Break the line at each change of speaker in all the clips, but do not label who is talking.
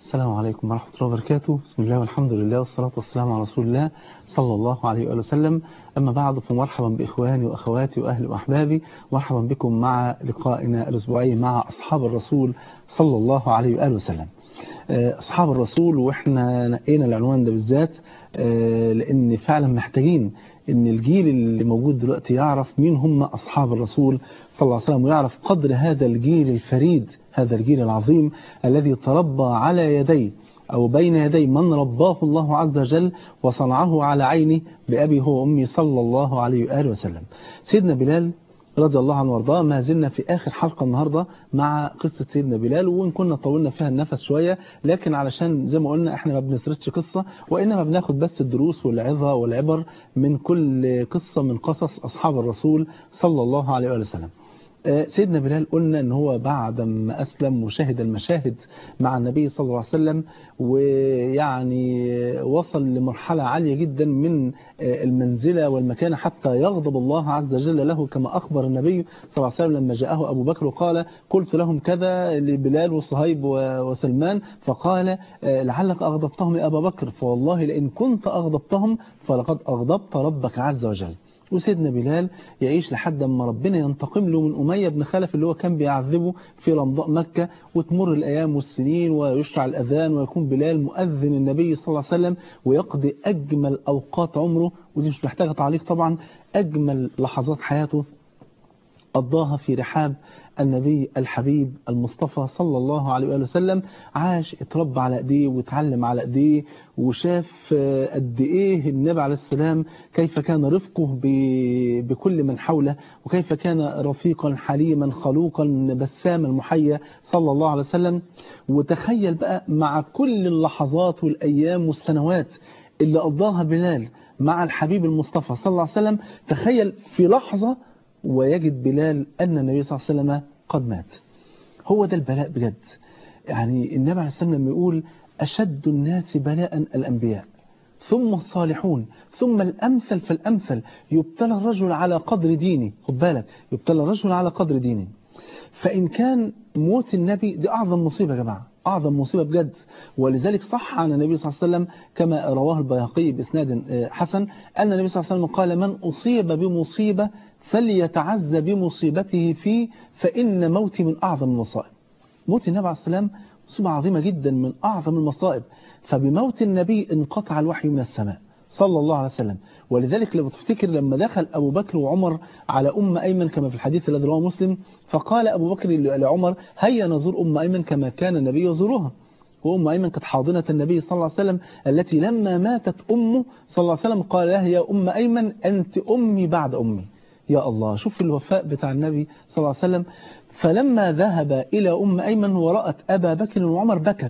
السلام عليكم ورحمة الله وبركاته بسم الله والحمد لله والصلاة والسلام على رسول الله صلى الله عليه وآله وسلم أما بعد فمرحبا بإخواني وأخواتي وأهلي وأحبابي مرحبا بكم مع لقائنا الأسبوعي مع أصحاب الرسول صلى الله عليه وآله وسلم أصحاب الرسول وإحنا نقينا العنوان ده بالذات لأن فعلا محتاجين ان الجيل اللي موجود دلوقتي يعرف مين هم أصحاب الرسول صلى الله عليه وسلم ويعرف قدر هذا الجيل الفريد هذا الجيل العظيم الذي تربى على يديه أو بين يدي من رباه الله عز وجل وصنعه على عينه بأبي هو أمي صلى الله عليه وآله وسلم سيدنا بلال رضي الله عنه وارضاه ما زلنا في آخر حلقة النهاردة مع قصة سيدنا بلال وإن كنا طولنا فيها النفس شوية لكن علشان زي ما قلنا احنا ما بنسردش قصة وإنما بناخد بس الدروس والعظة والعبر من كل قصة من قصص أصحاب الرسول صلى الله عليه وسلم سيدنا بلال قلنا ان هو بعد ما أسلم وشهد المشاهد مع النبي صلى الله عليه وسلم ويعني وصل لمرحلة عالية جدا من المنزلة والمكانة حتى يغضب الله عز وجل له كما أخبر النبي صلى الله عليه وسلم لما جاءه أبو بكر وقال قلت لهم كذا لبلال وصهيب وسلمان فقال لعلك أغضبتهم يا أبا بكر فوالله لئن كنت أغضبتهم فلقد أغضبت ربك عز وجل وسيدنا بلال يعيش لحد ما ربنا ينتقم له من أمية بن خلف اللي هو كان بيعذبه في رمضاء مكة وتمر الأيام والسنين ويشرع الأذان ويكون بلال مؤذن النبي صلى الله عليه وسلم ويقضي أجمل أوقات عمره ودي مش محتاجة تعليق طبعا أجمل لحظات حياته قضاها في رحاب النبي الحبيب المصطفى صلى الله عليه وآله وسلم عاش اتربى على ايديه واتعلم على ايديه وشاف قد ايه النبي عليه السلام كيف كان رفقه بكل من حوله وكيف كان رفيقا حليما خلوقا بساما محيا صلى الله عليه وسلم وتخيل بقى مع كل اللحظات والأيام والسنوات اللي قضاها بلال مع الحبيب المصطفى صلى الله عليه وسلم تخيل في لحظة ويجد بلال أن النبي صلى الله عليه وسلم قد مات هو ده البلاء بجد يعني النبي عليه السلام لما يقول أشد الناس بلاء الأنبياء ثم الصالحون ثم الأمثل فالأمثل يبتلى الرجل على قدر دينه خد بالك يبتلى الرجل على قدر دينه فإن كان موت النبي دي أعظم مصيبة يا جماعة أعظم مصيبة بجد ولذلك صح عن النبي صلى الله عليه وسلم كما رواه البيهقي بإسناد حسن أن النبي صلى الله عليه وسلم قال من أصيب بمصيبة فليتعز بمصيبته فيه فإن موتي من أعظم المصائب موت النبي عليه السلام مصيبة عظيمة جدا من أعظم المصائب فبموت النبي انقطع الوحي من السماء صلى الله عليه وسلم ولذلك لو تفتكر لما دخل أبو بكر وعمر على أم أيمن كما في الحديث الذي رواه مسلم فقال أبو بكر لعمر هيا نزور أم أيمن كما كان النبي يزورها وأم أيمن كانت حاضنة النبي صلى الله عليه وسلم التي لما ماتت أمه صلى الله عليه وسلم قال لها يا أم أيمن أنت أمي بعد أمي يا الله شوف الوفاء بتاع النبي صلى الله عليه وسلم فلما ذهب إلى أم أيمن ورأت أبا بكر وعمر بكت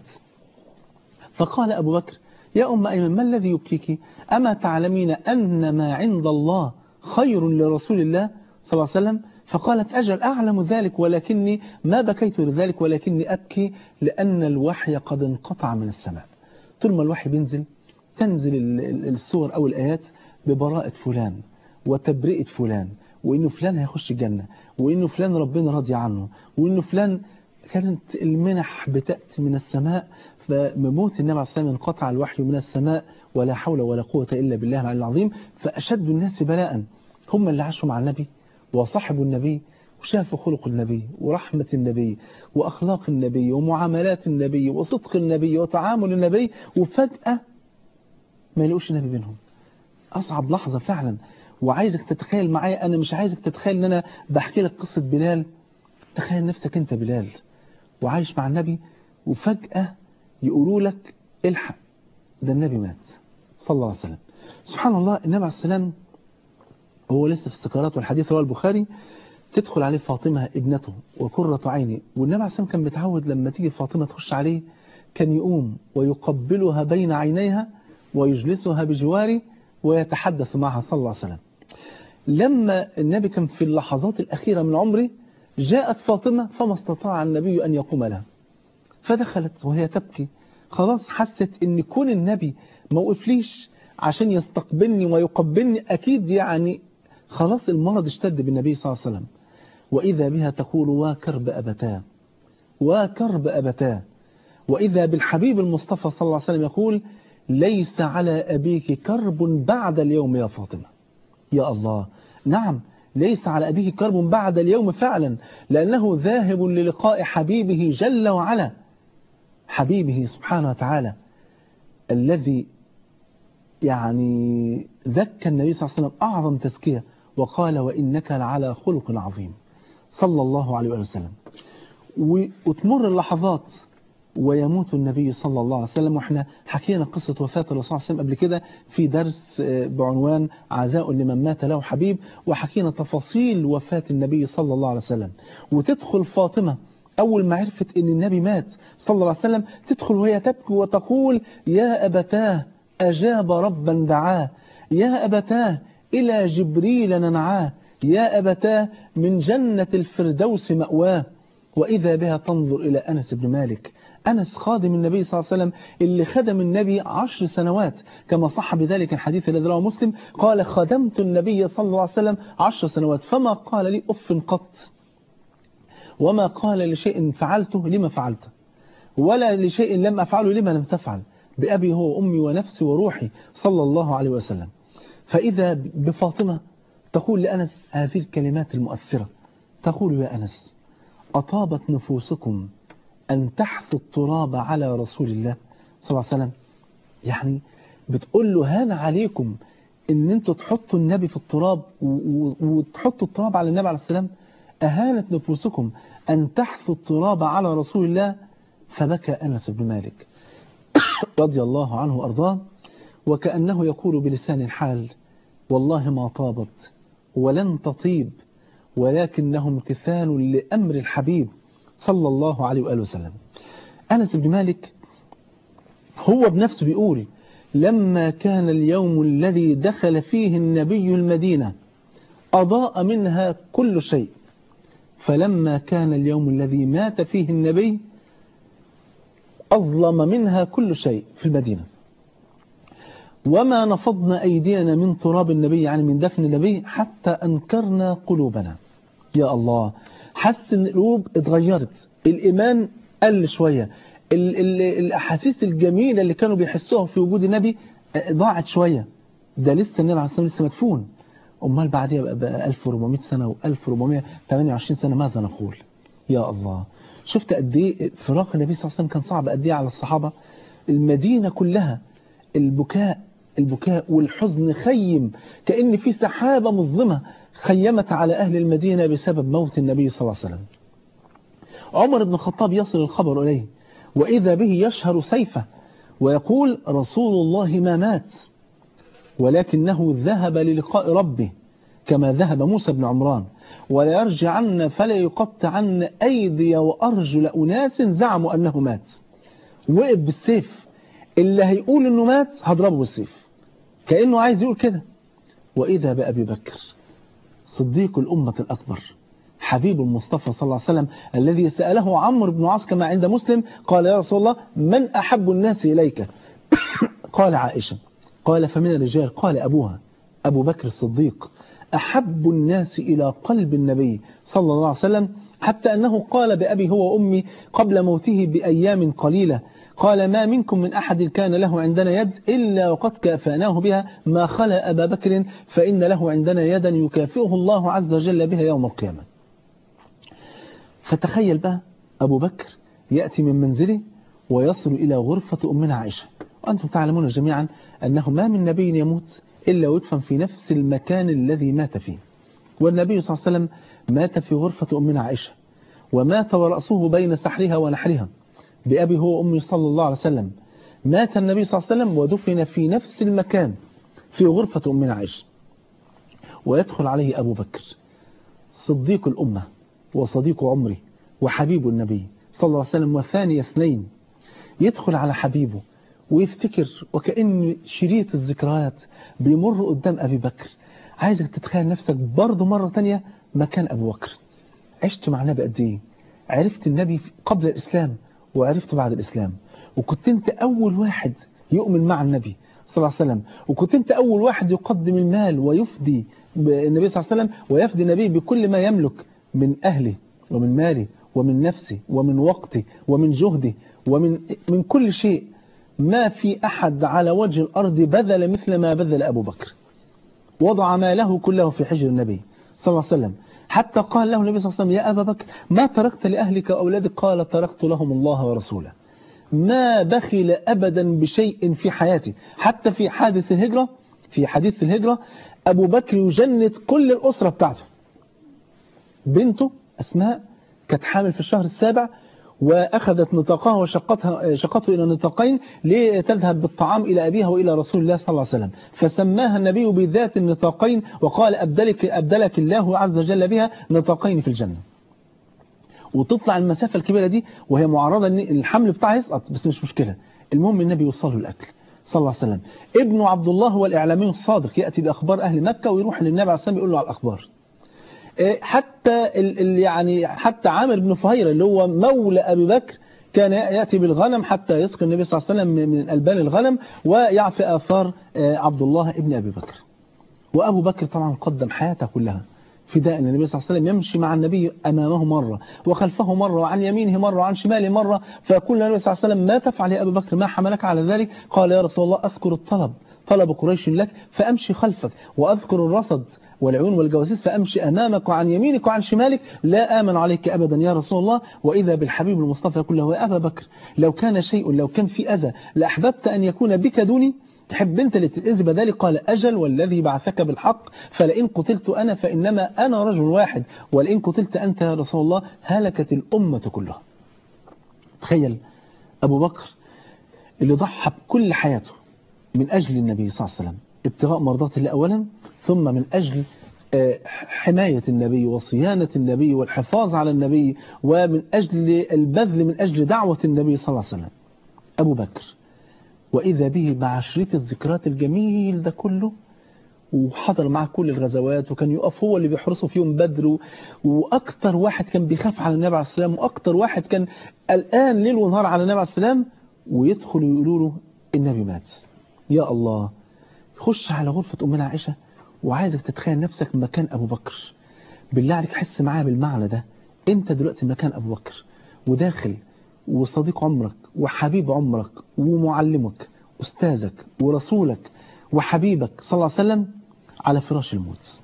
فقال أبو بكر يا أم أيمن ما الذي يبكيك أما تعلمين أن ما عند الله خير لرسول الله صلى الله عليه وسلم فقالت أجل أعلم ذلك ولكني ما بكيت لذلك ولكني أبكي لأن الوحي قد انقطع من السماء طول ما الوحي بينزل تنزل السور أو الآيات ببراءة فلان وتبرئة فلان وإنه فلان هيخش الجنة وإنه فلان ربنا راضي عنه وإنه فلان كانت المنح بتأتي من السماء فمموت النبي عليه الصلاة انقطع الوحي من السماء ولا حول ولا قوة إلا بالله العلي العظيم فأشد الناس بلاء هم اللي عاشوا مع النبي وصحبوا النبي وشافوا خلق النبي ورحمة النبي وأخلاق النبي ومعاملات النبي وصدق النبي وتعامل النبي وفجأة ما يلاقوش النبي بينهم أصعب لحظة فعلا وعايزك تتخيل معايا أنا مش عايزك تتخيل أن أنا بحكي لك قصة بلال تخيل نفسك أنت بلال وعايش مع النبي وفجأة يقولوا لك الحق ده النبي مات صلى الله عليه وسلم سبحان الله النبي عليه السلام هو لسه في السكرات والحديث رواه البخاري تدخل عليه فاطمة ابنته وكرة عيني والنبي عليه السلام كان متعود لما تيجي فاطمة تخش عليه كان يقوم ويقبلها بين عينيها ويجلسها بجواره ويتحدث معها صلى الله عليه وسلم لما النبي كان في اللحظات الأخيرة من عمره جاءت فاطمة فما استطاع النبي أن يقوم لها فدخلت وهي تبكي خلاص حست ان كون النبي ما وقفليش عشان يستقبلني ويقبلني أكيد يعني خلاص المرض اشتد بالنبي صلى الله عليه وسلم وإذا بها تقول وكرب أبتاه وكرب أبتاه وإذا بالحبيب المصطفى صلى الله عليه وسلم يقول ليس على أبيك كرب بعد اليوم يا فاطمة يا الله نعم ليس على أبيك كرب بعد اليوم فعلا لأنه ذاهب للقاء حبيبه جل وعلا حبيبه سبحانه وتعالى الذي يعني ذكى النبي صلى الله عليه وسلم أعظم تزكية وقال وإنك لعلى خلق عظيم صلى الله عليه وسلم وتمر اللحظات ويموت النبي صلى الله عليه وسلم واحنا حكينا قصة وفاة الرسول صلى الله عليه وسلم قبل كده في درس بعنوان عزاء لمن مات له حبيب وحكينا تفاصيل وفاة النبي صلى الله عليه وسلم وتدخل فاطمة أول ما عرفت أن النبي مات صلى الله عليه وسلم تدخل وهي تبكي وتقول يا أبتاه أجاب ربا دعاه يا أبتاه إلى جبريل ننعاه يا أبتاه من جنة الفردوس مأواه وإذا بها تنظر إلى أنس بن مالك أنس خادم النبي صلى الله عليه وسلم اللي خدم النبي عشر سنوات كما صح بذلك الحديث الذي رواه مسلم قال خدمت النبي صلى الله عليه وسلم عشر سنوات فما قال لي أف قط وما قال لشيء فعلته لما فعلته ولا لشيء لم أفعله لما لم تفعل بأبي هو أمي ونفسي وروحي صلى الله عليه وسلم فإذا بفاطمة تقول لأنس هذه الكلمات المؤثرة تقول يا أنس أطابت نفوسكم أن تحثوا التراب على رسول الله صلى الله عليه وسلم يعني بتقول له هان عليكم ان انتوا تحطوا النبي في التراب وتحطوا التراب على النبي عليه السلام أهانت نفوسكم أن تحثوا التراب على رسول الله فبكى أنس بن مالك رضي الله عنه وأرضاه وكأنه يقول بلسان الحال والله ما طابت ولن تطيب ولكنه امتثال لأمر الحبيب صلى الله عليه وآله وسلم أنس بن مالك هو بنفسه بيقول لما كان اليوم الذي دخل فيه النبي المدينة أضاء منها كل شيء فلما كان اليوم الذي مات فيه النبي أظلم منها كل شيء في المدينة وما نفضنا أيدينا من تراب النبي يعني من دفن النبي حتى أنكرنا قلوبنا يا الله حس ان القلوب اتغيرت الإيمان قل شوية ال ال الأحاسيس الجميلة اللي كانوا بيحسوها في وجود النبي ضاعت شوية ده لسه النبي عليه الصلاة لسه مدفون أمال بعدها بقى, بقى 1400 سنة و1428 سنة ماذا نقول يا الله شفت قد ايه فراق النبي صلى الله عليه وسلم كان صعب قد ايه على الصحابة المدينة كلها البكاء البكاء والحزن خيم كأن في سحابة مظلمة خيمت على أهل المدينة بسبب موت النبي صلى الله عليه وسلم عمر بن الخطاب يصل الخبر إليه وإذا به يشهر سيفه ويقول رسول الله ما مات ولكنه ذهب للقاء ربه كما ذهب موسى بن عمران ولا يرجعن فلا يقطعن أيدي وأرجل أناس زعموا أنه مات وقف بالسيف اللي هيقول أنه مات هضربه بالسيف كأنه عايز يقول كده وإذا بأبي بكر صديق الأمة الأكبر حبيب المصطفى صلى الله عليه وسلم الذي سأله عمرو بن عاص كما عند مسلم قال يا رسول الله من أحب الناس إليك قال عائشة قال فمن الرجال قال أبوها أبو بكر الصديق أحب الناس إلى قلب النبي صلى الله عليه وسلم حتى أنه قال بأبي هو وأمي قبل موته بأيام قليلة قال ما منكم من أحد كان له عندنا يد إلا وقد كافأناه بها ما خلا أبا بكر فإن له عندنا يدا يكافئه الله عز وجل بها يوم القيامة فتخيل بقى أبو بكر يأتي من منزله ويصل إلى غرفة أمنا عائشة وأنتم تعلمون جميعا أنه ما من نبي يموت إلا ويدفن في نفس المكان الذي مات فيه والنبي صلى الله عليه وسلم مات في غرفة أمنا عائشة ومات ورأسه بين سحرها ونحرها بأبي هو أمي صلى الله عليه وسلم مات النبي صلى الله عليه وسلم ودفن في نفس المكان في غرفة أمنا عائشة ويدخل عليه أبو بكر صديق الأمة وصديق عمري وحبيب النبي صلى الله عليه وسلم وثاني اثنين يدخل على حبيبه ويفتكر وكأن شريط الذكريات بيمر قدام أبي بكر عايزك تتخيل نفسك برضه مرة تانية مكان أبو بكر عشت مع النبي قد إيه عرفت النبي قبل الإسلام وعرفت بعد الإسلام وكنت أنت أول واحد يؤمن مع النبي صلى الله عليه وسلم وكنت أنت أول واحد يقدم المال ويفدي النبي صلى الله عليه وسلم ويفدي النبي بكل ما يملك من أهله ومن ماله ومن نفسي ومن وقتي ومن جهدي ومن من كل شيء ما في أحد على وجه الأرض بذل مثل ما بذل أبو بكر وضع ماله كله في حجر النبي صلى الله عليه وسلم حتى قال له النبي صلى الله عليه وسلم يا أبا بكر ما تركت لأهلك وأولادك قال تركت لهم الله ورسوله ما بخل أبدا بشيء في حياته حتى في حادث الهجرة في حديث الهجرة أبو بكر يجند كل الأسرة بتاعته بنته أسماء كانت حامل في الشهر السابع وأخذت نطاقها وشقتها شقته إلى نطاقين لتذهب بالطعام إلى أبيها وإلى رسول الله صلى الله عليه وسلم فسماها النبي بذات النطاقين وقال أبدلك, أبدلك الله عز وجل بها نطاقين في الجنة وتطلع المسافة الكبيرة دي وهي معرضة ان الحمل بتاعها يسقط بس مش مشكلة المهم النبي يوصل له الأكل صلى الله عليه وسلم ابنه عبد الله هو الإعلامي الصادق يأتي بأخبار أهل مكة ويروح للنبي عليه الصلاة والسلام يقول له على الأخبار حتى ال ال يعني حتى عامر بن فهيرة اللي هو مولى أبي بكر كان يأتي بالغنم حتى يسقي النبي صلى الله عليه وسلم من ألبان الغنم ويعفي آثار عبد الله ابن أبي بكر وأبو بكر طبعا قدم حياته كلها فداء النبي صلى الله عليه وسلم يمشي مع النبي أمامه مرة وخلفه مرة وعن يمينه مرة وعن شماله مرة فيقول النبي صلى الله عليه وسلم ما تفعل يا أبو بكر ما حملك على ذلك قال يا رسول الله أذكر الطلب طلب قريش لك فأمشي خلفك وأذكر الرصد والعيون والجواسيس فأمشي أمامك وعن يمينك وعن شمالك لا آمن عليك أبدا يا رسول الله وإذا بالحبيب المصطفى يقول له يا أبا بكر لو كان شيء لو كان في أذى لأحببت أن يكون بك دوني تحب انت اللي تتأذي بدالي قال أجل والذي بعثك بالحق فلئن قتلت أنا فإنما أنا رجل واحد ولئن قتلت أنت يا رسول الله هلكت الأمة كلها تخيل أبو بكر اللي ضحى بكل حياته من أجل النبي صلى الله عليه وسلم ابتغاء مرضات الله أولا ثم من أجل حماية النبي وصيانة النبي والحفاظ على النبي ومن أجل البذل من أجل دعوة النبي صلى الله عليه وسلم أبو بكر وإذا به مع شريط الذكرات الجميل ده كله وحضر معه كل الغزوات وكان يقف هو اللي بيحرسه في يوم بدر وأكتر واحد كان بيخاف على النبي عليه السلام وأكتر واحد كان قلقان ليل ونهار على النبي عليه السلام ويدخل ويقولوا له النبي مات يا الله يخش على غرفة أمنا عائشة وعايزك تتخيل نفسك مكان أبو بكر بالله عليك حس معايا بالمعنى ده أنت دلوقتي مكان أبو بكر وداخل وصديق عمرك وحبيب عمرك ومعلمك أستاذك ورسولك وحبيبك صلى الله عليه وسلم على فراش الموت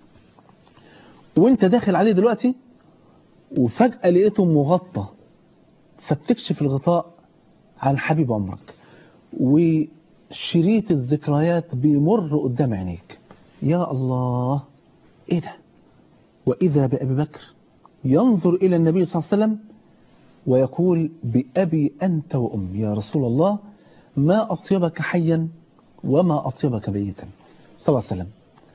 وانت داخل عليه دلوقتي وفجأة لقيته مغطى فبتكشف الغطاء عن حبيب عمرك وشريط الذكريات بيمر قدام عينيك يا الله ايه ده وإذا بأبي بكر ينظر إلى النبي صلى الله عليه وسلم ويقول بأبي أنت وأمي يا رسول الله ما أطيبك حيا وما أطيبك ميتا صلى الله عليه وسلم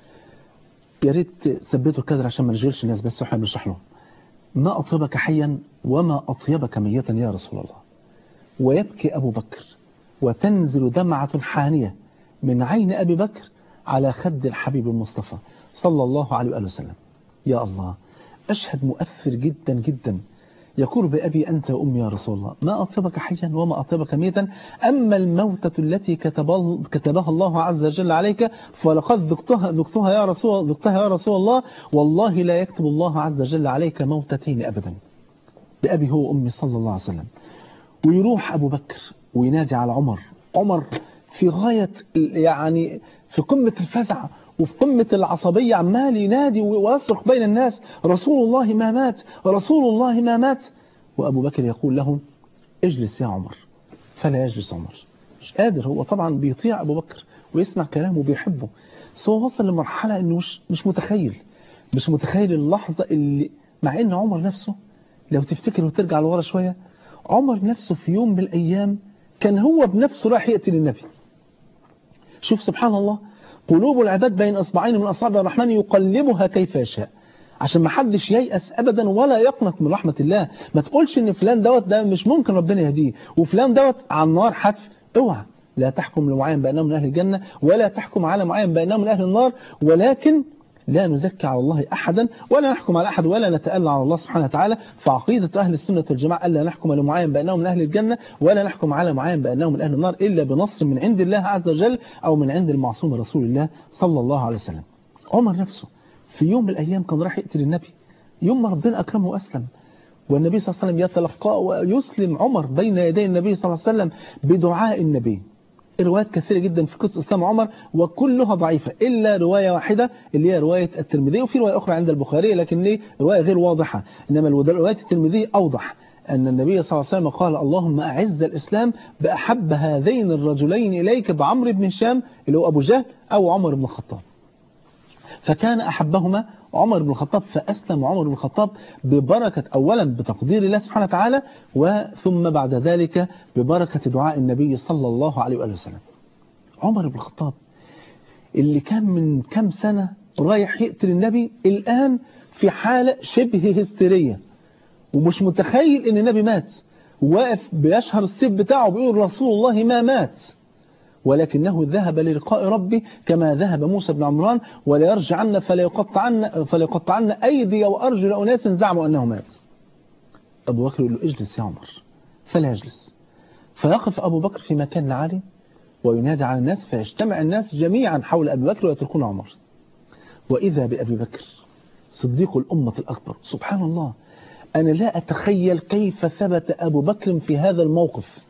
يا ريت ثبتوا الكادر عشان ما نشغلش الناس بس احنا بنشرح لهم ما أطيبك حيا وما أطيبك ميتا يا رسول الله ويبكي أبو بكر وتنزل دمعة حانية من عين أبي بكر على خد الحبيب المصطفى صلى الله عليه وآله وسلم يا الله أشهد مؤثر جدا جدا يقول بأبي أنت وأمي يا رسول الله ما أطيبك حيا وما أطيبك ميتا أما الموتة التي كتبها الله عز وجل عليك فلقد ذقتها, ذقتها, يا رسول ذقتها يا رسول الله والله لا يكتب الله عز وجل عليك موتتين أبدا بأبي هو أمي صلى الله عليه وسلم ويروح أبو بكر وينادي على عمر عمر في غاية يعني في قمة الفزع وفي قمة العصبية عمال ينادي ويصرخ بين الناس رسول الله ما مات رسول الله ما مات وأبو بكر يقول له اجلس يا عمر فلا يجلس عمر مش قادر هو طبعا بيطيع أبو بكر ويسمع كلامه وبيحبه بس هو وصل لمرحلة انه مش, مش متخيل مش متخيل اللحظة اللي مع ان عمر نفسه لو تفتكر وترجع لورا شوية عمر نفسه في يوم من الأيام كان هو بنفسه راح يقتل النبي شوف سبحان الله قلوب العباد بين أصبعين من أصابع الرحمن يقلبها كيف يشاء عشان ما حدش ييأس أبدا ولا يقنط من رحمة الله ما تقولش إن فلان دوت ده مش ممكن ربنا يهديه وفلان دوت على النار حتف اوعى لا تحكم لمعين بأنه من أهل الجنة ولا تحكم على معين بأنه من أهل النار ولكن لا نزكي على الله أحدا ولا نحكم على أحد ولا نتألى على الله سبحانه وتعالى فعقيدة أهل السنة والجماعة ألا نحكم لمعين بأنه من أهل الجنة ولا نحكم على معين بأنه من أهل النار إلا بنص من عند الله عز وجل أو من عند المعصوم رسول الله صلى الله عليه وسلم عمر نفسه في يوم من الأيام كان راح يقتل النبي يوم ما ربنا أكرمه وأسلم والنبي صلى الله عليه وسلم يتلقاه ويسلم عمر بين يدي النبي صلى الله عليه وسلم بدعاء النبي روايات كثيرة جدا في قصة إسلام عمر وكلها ضعيفة إلا رواية واحدة اللي هي رواية الترمذي وفي رواية أخرى عند البخاري لكن ليه رواية غير واضحة إنما رواية الترمذي أوضح أن النبي صلى الله عليه وسلم قال اللهم أعز الإسلام بأحب هذين الرجلين إليك بعمر بن هشام اللي هو أبو جهل أو عمر بن الخطاب فكان أحبهما عمر بن الخطاب فأسلم عمر بن الخطاب ببركة أولا بتقدير الله سبحانه وتعالى وثم بعد ذلك ببركة دعاء النبي صلى الله عليه وآله وسلم عمر بن الخطاب اللي كان من كم سنة رايح يقتل النبي الآن في حالة شبه هستيرية ومش متخيل ان النبي مات واقف بيشهر السيف بتاعه بيقول رسول الله ما مات ولكنه ذهب للقاء ربه كما ذهب موسى بن عمران ولا يرجعن فلا يقطعن فلا يقطعن ايدي وارجل اناس زعموا انه مات ابو بكر يقول له اجلس يا عمر فلا يجلس فيقف ابو بكر في مكان عالي وينادي على الناس فيجتمع الناس جميعا حول ابي بكر ويتركون عمر واذا بابي بكر صديق الامه الاكبر سبحان الله أنا لا أتخيل كيف ثبت أبو بكر في هذا الموقف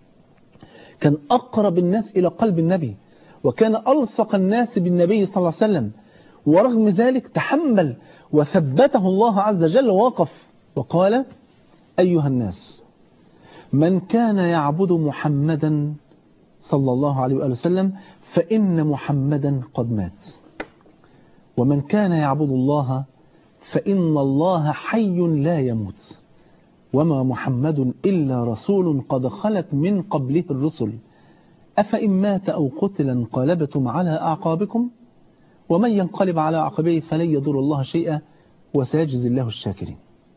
كان أقرب الناس إلى قلب النبي وكان ألصق الناس بالنبي صلى الله عليه وسلم ورغم ذلك تحمل وثبته الله عز وجل ووقف وقال أيها الناس من كان يعبد محمدا صلى الله عليه وآله وسلم فإن محمدا قد مات ومن كان يعبد الله فإن الله حي لا يموت وما محمد إلا رسول قد خلت من قبله الرسل أفإن مات أو قتل انقلبتم على أعقابكم ومن ينقلب على عقبيه فلن يضر الله شيئا وسيجزي الله الشاكرين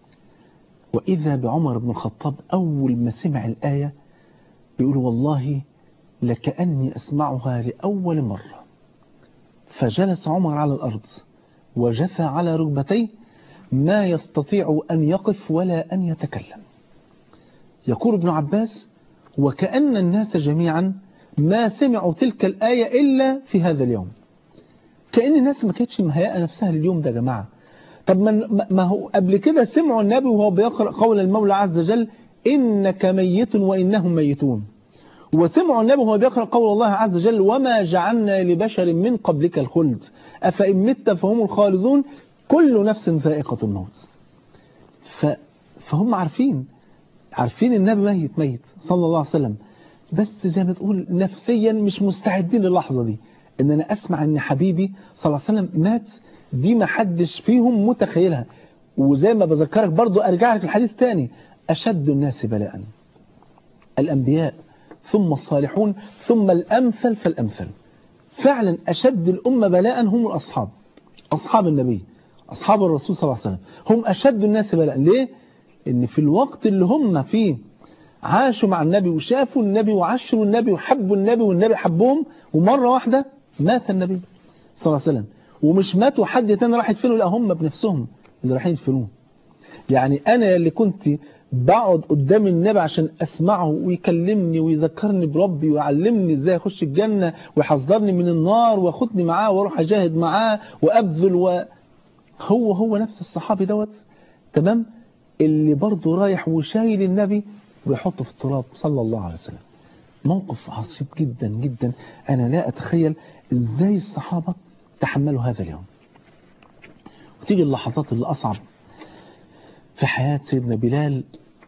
وإذا بعمر بن الخطاب أول ما سمع الآية بيقول والله لكأني أسمعها لأول مرة فجلس عمر على الأرض وجثى على ركبتيه ما يستطيع أن يقف ولا أن يتكلم يقول ابن عباس وكأن الناس جميعا ما سمعوا تلك الآية إلا في هذا اليوم كأن الناس ما كانتش مهيئة نفسها لليوم ده يا جماعة طب ما هو قبل كده سمعوا النبي وهو بيقرأ قول المولى عز وجل إنك ميت وإنهم ميتون وسمعوا النبي وهو بيقرأ قول الله عز وجل وما جعلنا لبشر من قبلك الخلد أفإن مت فهم الخالدون كل نفس ذائقة الموت ف... فهم عارفين عارفين النبي ميت ميت صلى الله عليه وسلم بس زي ما تقول نفسيا مش مستعدين للحظة دي ان انا اسمع ان حبيبي صلى الله عليه وسلم مات دي ما حدش فيهم متخيلها وزي ما بذكرك برضو ارجع لك الحديث تاني اشد الناس بلاء الانبياء ثم الصالحون ثم الامثل فالامثل فعلا اشد الامه بلاء هم الاصحاب اصحاب النبي أصحاب الرسول صلى الله عليه وسلم هم أشد الناس بلاء ليه؟ إن في الوقت اللي هم فيه عاشوا مع النبي وشافوا النبي وعشروا النبي وحبوا النبي والنبي حبهم ومرة واحدة مات النبي صلى الله عليه وسلم ومش ماتوا حد تاني راح يدفنوا لا هم بنفسهم اللي رايحين يدفنوه يعني أنا اللي كنت بقعد قدام النبي عشان أسمعه ويكلمني ويذكرني بربي ويعلمني إزاي أخش الجنة ويحذرني من النار وياخدني معاه وأروح أجاهد معاه وأبذل و... هو هو نفس الصحابي دوت تمام اللي برضه رايح وشايل النبي ويحطه في التراب صلى الله عليه وسلم موقف عصيب جدا جدا أنا لا أتخيل إزاي الصحابة تحملوا هذا اليوم وتيجي اللحظات اللي أصعب في حياة سيدنا بلال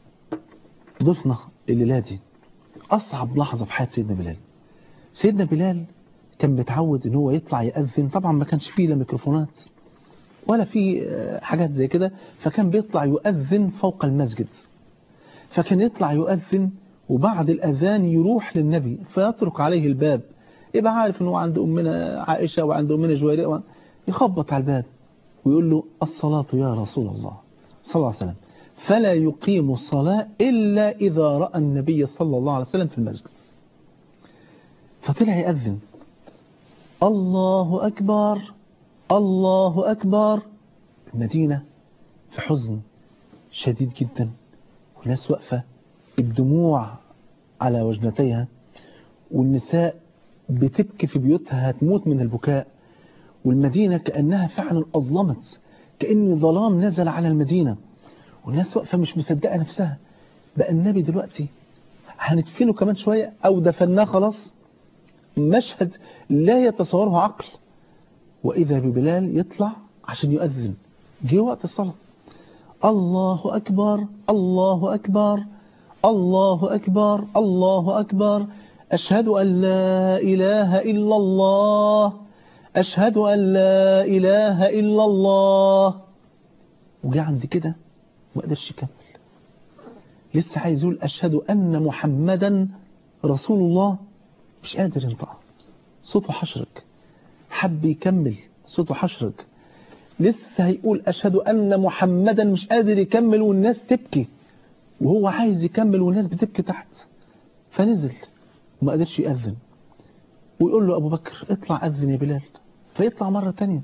ضفنا الليلة دي أصعب لحظة في حياة سيدنا بلال سيدنا بلال كان بيتعود ان هو يطلع يأذن طبعا ما كانش فيه لا ميكروفونات ولا في حاجات زي كده فكان بيطلع يؤذن فوق المسجد فكان يطلع يؤذن وبعد الأذان يروح للنبي فيترك عليه الباب يبقى عارف أنه عند أمنا عائشة وعند أمنا جويرية يخبط على الباب ويقول له الصلاة يا رسول الله صلى الله عليه وسلم فلا يقيم الصلاة إلا إذا رأى النبي صلى الله عليه وسلم في المسجد فطلع يأذن الله أكبر الله أكبر المدينة في حزن شديد جدا والناس واقفة الدموع على وجنتيها والنساء بتبكي في بيوتها هتموت من البكاء والمدينة كأنها فعلا أظلمت كأن ظلام نزل على المدينة والناس واقفة مش مصدقة نفسها بقى النبي دلوقتي هندفنه كمان شوية أو دفناه خلاص مشهد لا يتصوره عقل وإذا ببلال يطلع عشان يؤذن جه وقت الصلاة الله أكبر الله أكبر الله أكبر الله أكبر أشهد أن لا إله إلا الله أشهد أن لا إله إلا الله وجاء عند كده ما قدرش يكمل لسه عايز يقول أشهد أن محمدا رسول الله مش قادر ينطق صوته حشرك حب يكمل صوته حشرك لسه هيقول أشهد أن محمدا مش قادر يكمل والناس تبكي وهو عايز يكمل والناس بتبكي تحت فنزل وما قدرش يأذن ويقول له أبو بكر اطلع أذن يا بلال فيطلع مرة تانية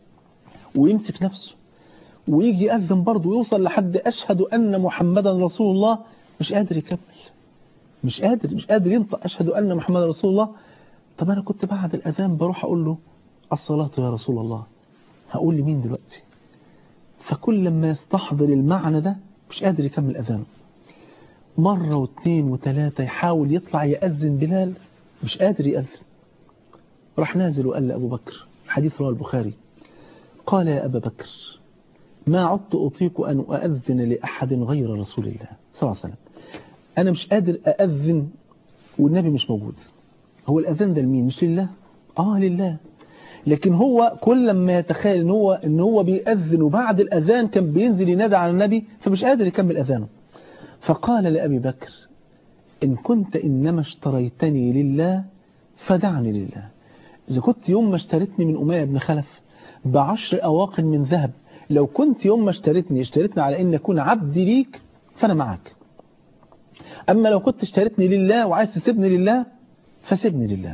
ويمسك نفسه ويجي يأذن برضه ويوصل لحد أشهد أن محمدا رسول الله مش قادر يكمل مش قادر مش قادر ينطق أشهد أن محمدا رسول الله طب أنا كنت بعد الأذان بروح أقول له الصلاة يا رسول الله هقول لمين دلوقتي فكل لما يستحضر المعنى ده مش قادر يكمل أذانه مرة واثنين وثلاثة يحاول يطلع يأذن بلال مش قادر يأذن راح نازل وقال لأبو بكر حديث رواه البخاري قال يا أبا بكر ما عدت أطيق أن أؤذن لأحد غير رسول الله صلى الله عليه وسلم أنا مش قادر أأذن والنبي مش موجود هو الأذان ده لمين مش لله آه لله لكن هو كل ما يتخيل ان هو ان هو بيأذن وبعد الأذان كان بينزل ينادى على النبي فمش قادر يكمل أذانه فقال لأبي بكر إن كنت إنما اشتريتني لله فدعني لله إذا كنت يوم ما اشتريتني من أمية بن خلف بعشر أواق من ذهب لو كنت يوم ما اشتريتني اشتريتني على إن أكون عبدي ليك فأنا معك أما لو كنت اشتريتني لله وعايز تسيبني لله فسيبني لله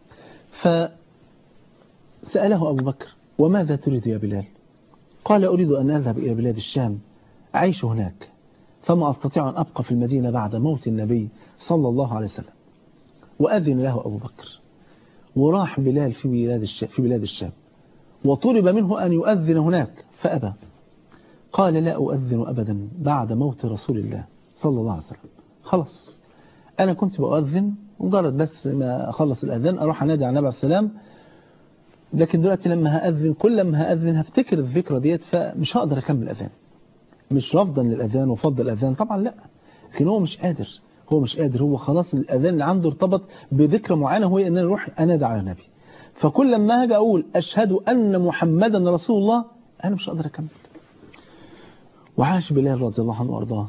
فسأله أبو بكر وماذا تريد يا بلال قال أريد أن أذهب إلى بلاد الشام أعيش هناك فما أستطيع أن أبقى في المدينة بعد موت النبي صلى الله عليه وسلم وأذن له أبو بكر وراح بلال في بلاد الشام, في بلاد الشام وطلب منه أن يؤذن هناك فأبى قال لا أؤذن أبدا بعد موت رسول الله صلى الله عليه وسلم خلاص أنا كنت بأذن مجرد بس ما أخلص الأذان أروح أنادي على النبي عليه السلام لكن دلوقتي لما هأذن كل لما هأذن هفتكر الذكرى ديت فمش هقدر أكمل الأذان مش رفضا للأذان وفضل الأذان طبعا لا لكن هو مش قادر هو مش قادر هو خلاص الأذان اللي عنده ارتبط بذكرى معينة هو أن أنا أروح أنادي على النبي فكل لما هاجي أقول أشهد أن محمدا رسول الله أنا مش هقدر أكمل وعاش بلال رضي الله عنه وأرضاه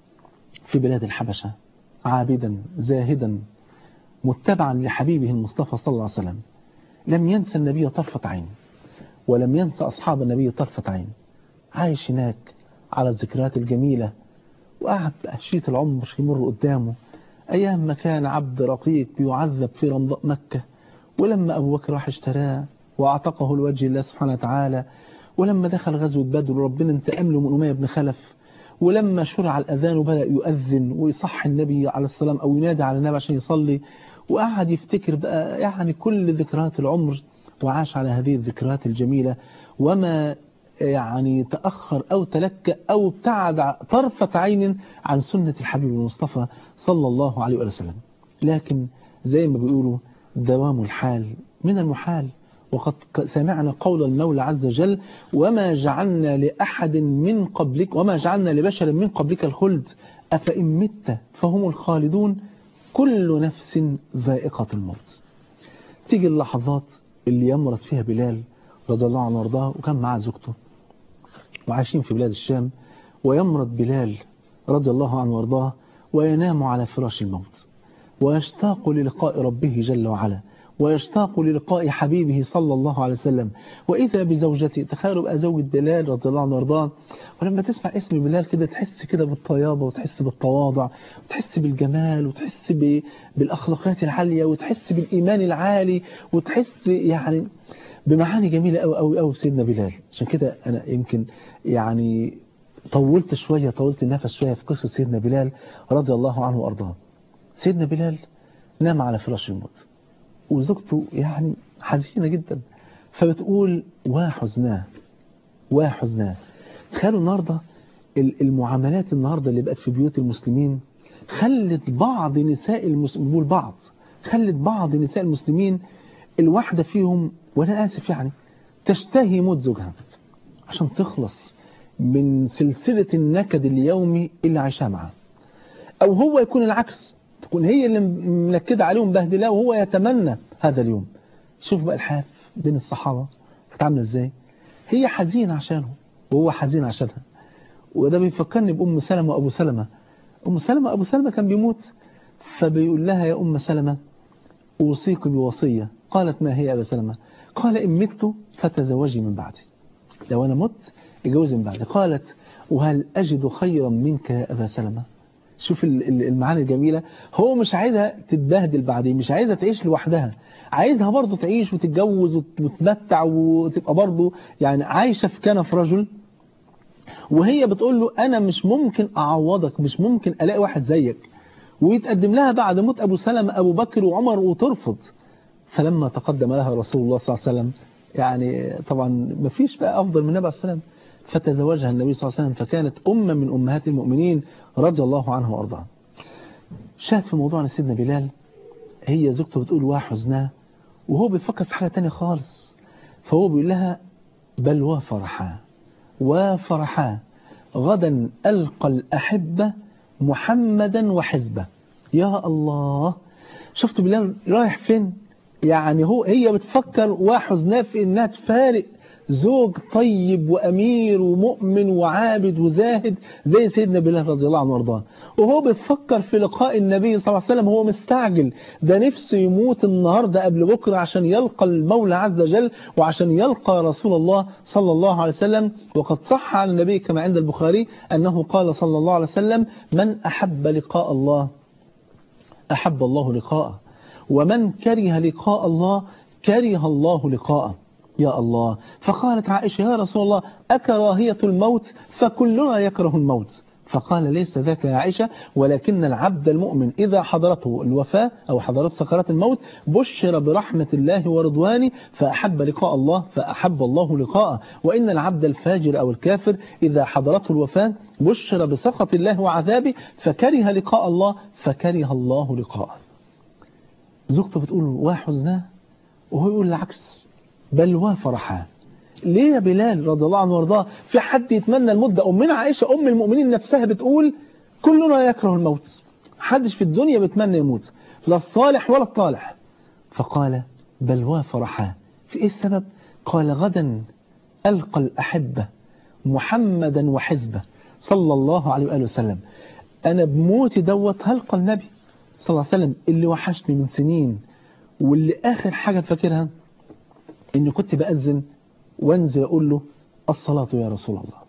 في بلاد الحبشة عابدا زاهدا متبعا لحبيبه المصطفى صلى الله عليه وسلم لم ينسى النبي طرفة عين ولم ينسى أصحاب النبي طرفة عين عايش هناك على الذكريات الجميلة وقعد بأشية العمر يمر قدامه أيام ما كان عبد رقيق بيعذب في رمضاء مكة ولما أبو بكر راح اشتراه وأعتقه لوجه الله سبحانه وتعالى ولما دخل غزوة بدر وربنا انتقم له من أمية بن خلف ولما شرع الأذان وبدأ يؤذن ويصح النبي عليه السلام أو ينادي على النبي عشان يصلي وقعد يفتكر بقى يعني كل ذكريات العمر وعاش على هذه الذكريات الجميلة وما يعني تأخر أو تلكأ أو ابتعد طرفة عين عن سنة الحبيب المصطفى صلى الله عليه وسلم لكن زي ما بيقولوا دوام الحال من المحال وقد سمعنا قول المولى عز وجل وما جعلنا لأحد من قبلك وما جعلنا لبشر من قبلك الخلد أفإن مت فهم الخالدون كل نفس ذائقة الموت تيجي اللحظات اللي يمرت فيها بلال رضي الله عنه وارضاه وكان معاه زوجته وعايشين في بلاد الشام ويمرض بلال رضي الله عنه وارضاه وينام على فراش الموت ويشتاق للقاء ربه جل وعلا ويشتاق للقاء حبيبه صلى الله عليه وسلم وإذا بزوجته تخيلوا بقى زوجة بلال رضي الله عنه وارضاه ولما تسمع اسم بلال كده تحس كده بالطيابة وتحس بالتواضع وتحس بالجمال وتحس بالأخلاقيات العالية وتحس بالإيمان العالي وتحس يعني بمعاني جميلة قوي قوي قوي في سيدنا بلال عشان كده أنا يمكن يعني طولت شوية طولت النفس شوية في قصة سيدنا بلال رضي الله عنه وأرضاه سيدنا بلال نام على فراش الموت وزوجته يعني حزينة جدا فبتقول وحزناه وحزناه تخيلوا النهاردة المعاملات النهاردة اللي بقت في بيوت المسلمين خلت بعض نساء المسلمين بقول بعض خلت بعض نساء المسلمين الواحدة فيهم وأنا آسف يعني تشتهي موت زوجها عشان تخلص من سلسلة النكد اليومي اللي عايشها معاه أو هو يكون العكس تكون هي اللي منكدة عليه ومبهدلاه وهو يتمنى هذا اليوم شوف بقى الحال بين الصحابة كانت عامله ازاي هي حزينة عشانه وهو حزين عشانها وده بيفكرني بأم سلمة وأبو سلمة أم سلمة أبو سلمة كان بيموت فبيقول لها يا أم سلمة أوصيك بوصية قالت ما هي يا أبا سلمة قال إن مت فتزوجي من بعدي لو أنا مت اتجوزي من بعدي قالت وهل أجد خيرا منك يا أبا سلمة شوف المعاني الجميلة هو مش عايزها تتبهدل بعدين مش عايزها تعيش لوحدها عايزها برضه تعيش وتتجوز وتتمتع وتبقى برضه يعني عايشة في كنف رجل وهي بتقول له أنا مش ممكن أعوضك مش ممكن ألاقي واحد زيك ويتقدم لها بعد موت أبو سلمة أبو بكر وعمر وترفض فلما تقدم لها رسول الله صلى الله عليه وسلم يعني طبعا ما فيش بقى أفضل من النبي عليه السلام فتزوجها النبي صلى الله عليه وسلم فكانت أمة من أمهات المؤمنين رضي الله عنه وأرضاه شاهد في موضوعنا سيدنا بلال هي زوجته بتقول وحزناه وهو بيفكر في حاجة تانية خالص فهو بيقول لها بل وفرحا وفرحا غدا ألقى الأحبة محمدا وحزبه يا الله شفتوا بلال رايح فين يعني هو هي بتفكر وحزناه في انها تفارق زوج طيب وأمير ومؤمن وعابد وزاهد زي سيدنا بلال رضي الله عنه وارضاه وهو بيفكر في لقاء النبي صلى الله عليه وسلم هو مستعجل ده نفسه يموت النهاردة قبل بكرة عشان يلقى المولى عز وجل وعشان يلقى رسول الله صلى الله عليه وسلم وقد صح عن النبي كما عند البخاري أنه قال صلى الله عليه وسلم من أحب لقاء الله أحب الله لقاءه ومن كره لقاء الله كره الله لقاءه يا الله فقالت عائشة يا رسول الله أكراهية الموت فكلنا يكره الموت فقال ليس ذاك يا عائشة ولكن العبد المؤمن إذا حضرته الوفاة أو حضرته سكرات الموت بشر برحمة الله ورضوانه فأحب لقاء الله فأحب الله لقاءه وإن العبد الفاجر أو الكافر إذا حضرته الوفاة بشر بسخط الله وعذابه فكره لقاء الله فكره الله لقاءه زوجته بتقول وحزناه وهو يقول العكس بل وفرحا ليه يا بلال رضي الله عنه وارضاه في حد يتمنى الموت ده أمنا عائشة أم المؤمنين نفسها بتقول كلنا يكره الموت حدش في الدنيا بيتمنى يموت لا الصالح ولا الطالح فقال بل وفرحا في إيه السبب قال غدا ألقى الأحبة محمدا وحزبه صلى الله عليه وآله وسلم أنا بموتي دوت هلقى النبي صلى الله عليه وسلم اللي وحشني من سنين واللي آخر حاجة فاكرها إني كنت بأذن وانزل أقول له الصلاة يا رسول الله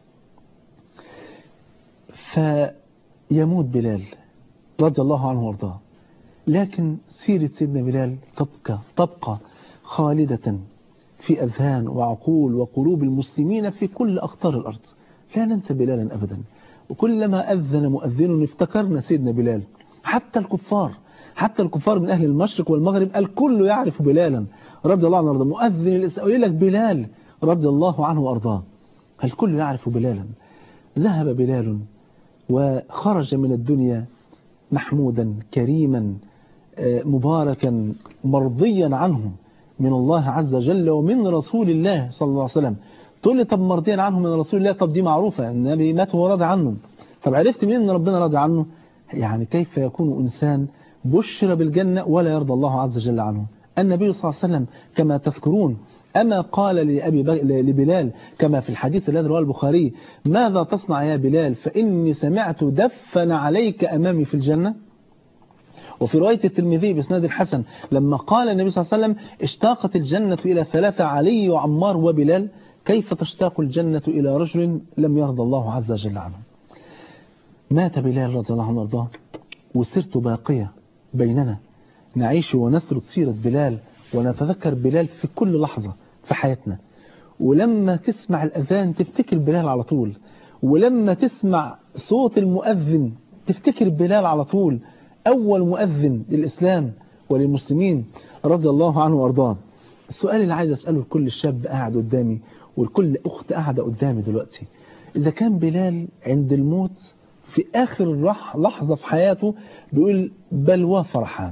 فيموت بلال رضي الله عنه وارضاه لكن سيرة سيدنا بلال تبقى تبقى خالدة في أذهان وعقول وقلوب المسلمين في كل أخطار الأرض لا ننسى بلالا أبدا وكلما أذن مؤذن افتكرنا سيدنا بلال حتى الكفار حتى الكفار من أهل المشرق والمغرب الكل يعرف بلالا رضي الله عنه وارضاه مؤذن الإسلام يقول لك بلال رضي الله عنه وأرضاه الكل يعرف بلالا ذهب بلال وخرج من الدنيا محمودا كريما مباركا مرضيا عنه من الله عز وجل ومن رسول الله صلى الله عليه وسلم تقول لي طب مرضيا عنه من رسول الله طب دي معروفة النبي مات وهو راضي عنه طب عرفت منين ان ربنا راضي عنه يعني كيف يكون إنسان بشر بالجنة ولا يرضى الله عز وجل عنه النبي صلى الله عليه وسلم كما تذكرون أما قال لأبي لبلال كما في الحديث الذي رواه البخاري ماذا تصنع يا بلال فإني سمعت دفن عليك أمامي في الجنة وفي رواية الترمذي بإسناد الحسن لما قال النبي صلى الله عليه وسلم اشتاقت الجنة إلى ثلاثة علي وعمار وبلال كيف تشتاق الجنة إلى رجل لم يرضى الله عز وجل عنه مات بلال رضي الله عنه وارضاه وسيرته باقية بيننا نعيش ونسرد سيرة بلال ونتذكر بلال في كل لحظة في حياتنا ولما تسمع الأذان تفتكر بلال على طول ولما تسمع صوت المؤذن تفتكر بلال على طول أول مؤذن للإسلام وللمسلمين رضي الله عنه وأرضاه السؤال اللي عايز أسأله لكل شاب قاعد قدامي ولكل أخت قاعدة قدامي دلوقتي إذا كان بلال عند الموت في آخر رح- لحظة في حياته بيقول بل فرحان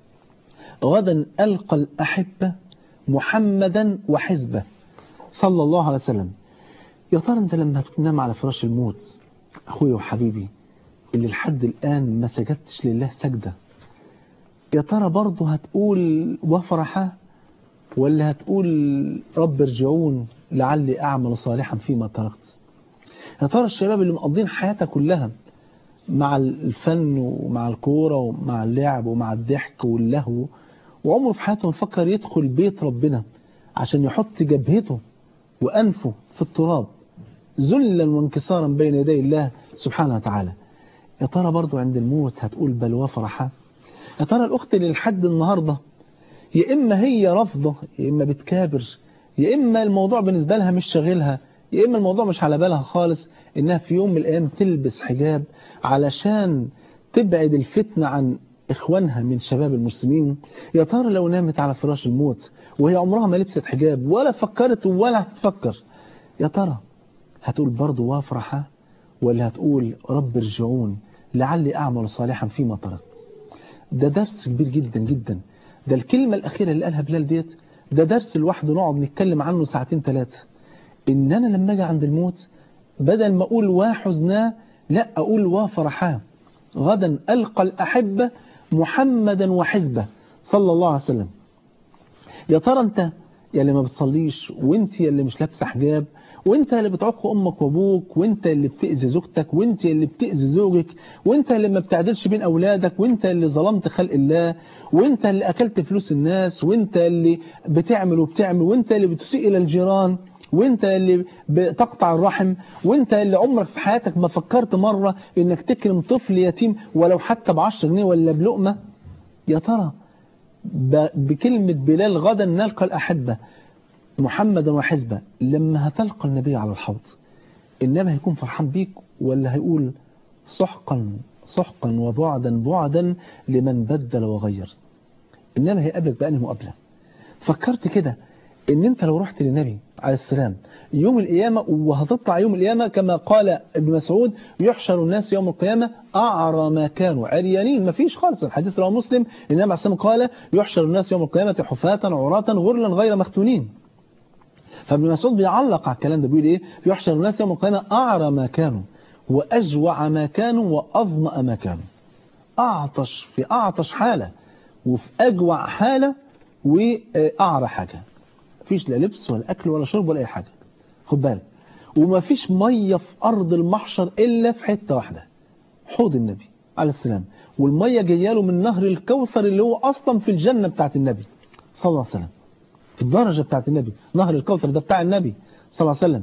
غدا ألقى الأحبة محمدا وحزبه صلى الله عليه وسلم يا ترى أنت لما تنام على فراش الموت أخوي وحبيبي اللي لحد الآن ما سجدتش لله سجدة يا ترى برضه هتقول وفرحا ولا هتقول رب ارجعون لعلي أعمل صالحا فيما تركت يا ترى الشباب اللي مقضين حياتها كلها مع الفن ومع الكورة ومع اللعب ومع الضحك واللهو وعمره في حياته ما فكر يدخل بيت ربنا عشان يحط جبهته وأنفه في التراب ذلا وانكسارا بين يدي الله سبحانه وتعالى يا ترى برضو عند الموت هتقول بل وفرحا يا ترى الأخت اللي لحد النهاردة يا إما هي رافضة يا إما بتكابر يا إما الموضوع بالنسبة لها مش شاغلها يا إما الموضوع مش على بالها خالص إنها في يوم من الأيام تلبس حجاب علشان تبعد الفتنة عن إخوانها من شباب المسلمين يا ترى لو نامت على فراش الموت وهي عمرها ما لبست حجاب ولا فكرت ولا هتفكر يا ترى هتقول برضه وافرحة ولا هتقول رب ارجعون لعلي أعمل صالحا فيما تركت ده درس كبير جدا جدا ده الكلمة الأخيرة اللي قالها بلال ديت ده درس لوحده نقعد نتكلم عنه ساعتين ثلاثة إن أنا لما أجي عند الموت بدل ما أقول وحزنا لا أقول وفرحا غدا ألقى الأحبة محمدا وحزبه صلى الله عليه وسلم يا ترى أنت يا اللي ما بتصليش وانت يا اللي مش لابسه حجاب وانت اللي بتعق امك وابوك وانت اللي بتاذي زوجتك وانت اللي بتاذي زوجك وانت اللي ما بتعدلش بين اولادك وانت اللي ظلمت خلق الله وانت اللي اكلت فلوس الناس وانت اللي بتعمل وبتعمل وانت اللي بتسيء الى الجيران وانت اللي بتقطع الرحم وانت اللي عمرك في حياتك ما فكرت مرة انك تكرم طفل يتيم ولو حتى بعشر جنيه ولا بلقمة يا ترى بكلمة بلال غدا نلقى الأحبة محمدا وحزبه لما هتلقى النبي على الحوض النبي هيكون فرحان بيك ولا هيقول سحقا سحقا وبعدا بعدا لمن بدل وغير النبي هيقابلك بأنهي مقابلة فكرت كده ان انت لو رحت للنبي عليه السلام يوم القيامة وهتطلع يوم القيامة كما قال ابن مسعود يحشر الناس يوم القيامة أعرى ما كانوا عريانين ما فيش خالص الحديث رواه مسلم النبي عليه السلام قال يحشر الناس يوم القيامة حفاة عراة غرلا غير مختونين فابن مسعود بيعلق على الكلام ده بيقول ايه يحشر الناس يوم القيامة أعرى ما كانوا وأجوع ما كانوا وأظمأ ما كانوا أعطش في أعطش حالة وفي أجوع حالة وأعرى حاجة مفيش لا لبس ولا أكل ولا شرب ولا أي حاجة خد بالك ومفيش مية في أرض المحشر إلا في حتة واحدة حوض النبي عليه السلام والمية جايه له من نهر الكوثر اللي هو أصلا في الجنة بتاعت النبي صلى الله عليه وسلم في الدرجة بتاعت النبي نهر الكوثر ده بتاع النبي صلى الله عليه وسلم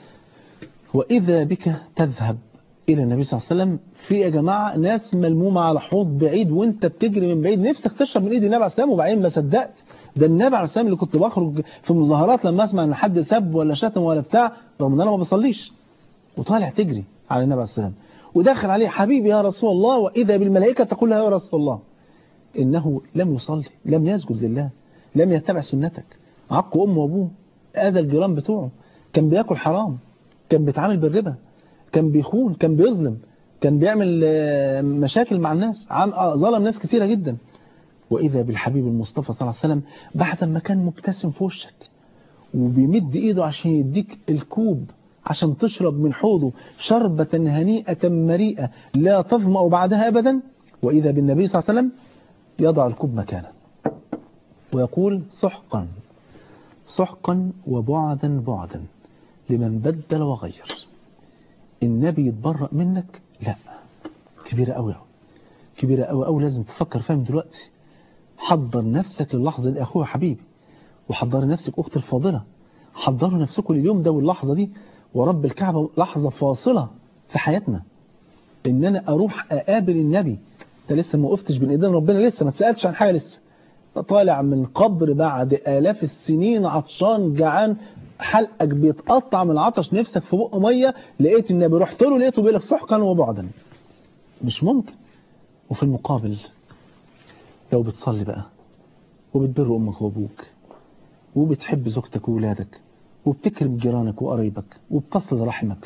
وإذا بك تذهب إلى النبي صلى الله عليه وسلم في يا جماعة ناس ملمومة على حوض بعيد وانت بتجري من بعيد نفسك تشرب من ايد النبي عليه السلام وبعدين ما صدقت ده النبي عليه السلام اللي كنت بخرج في مظاهرات لما اسمع ان حد سب ولا شتم ولا بتاع رغم ان انا ما بصليش وطالع تجري على النبي عليه السلام وداخل عليه حبيبي يا رسول الله وإذا بالملائكة تقول له يا رسول الله إنه لم يصلي لم يسجد لله لم يتبع سنتك عق أمه وأبوه أذى الجيران بتوعه كان بياكل حرام كان بيتعامل بالربا كان بيخون كان بيظلم كان بيعمل مشاكل مع الناس ظلم ناس كثيرة جدا وإذا بالحبيب المصطفى صلى الله عليه وسلم بعد ما كان مبتسم في وشك وبيمد إيده عشان يديك الكوب عشان تشرب من حوضه شربة هنيئة مريئة لا تظمأ بعدها أبدا وإذا بالنبي صلى الله عليه وسلم يضع الكوب مكانه ويقول سحقا سحقا وبعدا بعدا لمن بدل وغير النبي يتبرأ منك لا كبيرة قوي كبيرة قوي قوي لازم تفكر فيها من دلوقتي حضر نفسك للحظة دي أخويا حبيبي وحضر نفسك أخت الفاضلة حضروا نفسكم اليوم ده واللحظة دي ورب الكعبة لحظة فاصلة في حياتنا إن أنا أروح أقابل النبي أنت لسه ما وقفتش بين إيدين ربنا لسه ما تسألتش عن حاجة لسه طالع من قبر بعد آلاف السنين عطشان جعان حلقك بيتقطع من العطش نفسك في بق مية لقيت النبي رحت له لقيته بيقول لك سحقا وبعدا مش ممكن وفي المقابل لو بتصلي بقى وبتبر أمك وأبوك وبتحب زوجتك وولادك وبتكرم جيرانك وقرايبك وبتصل رحمك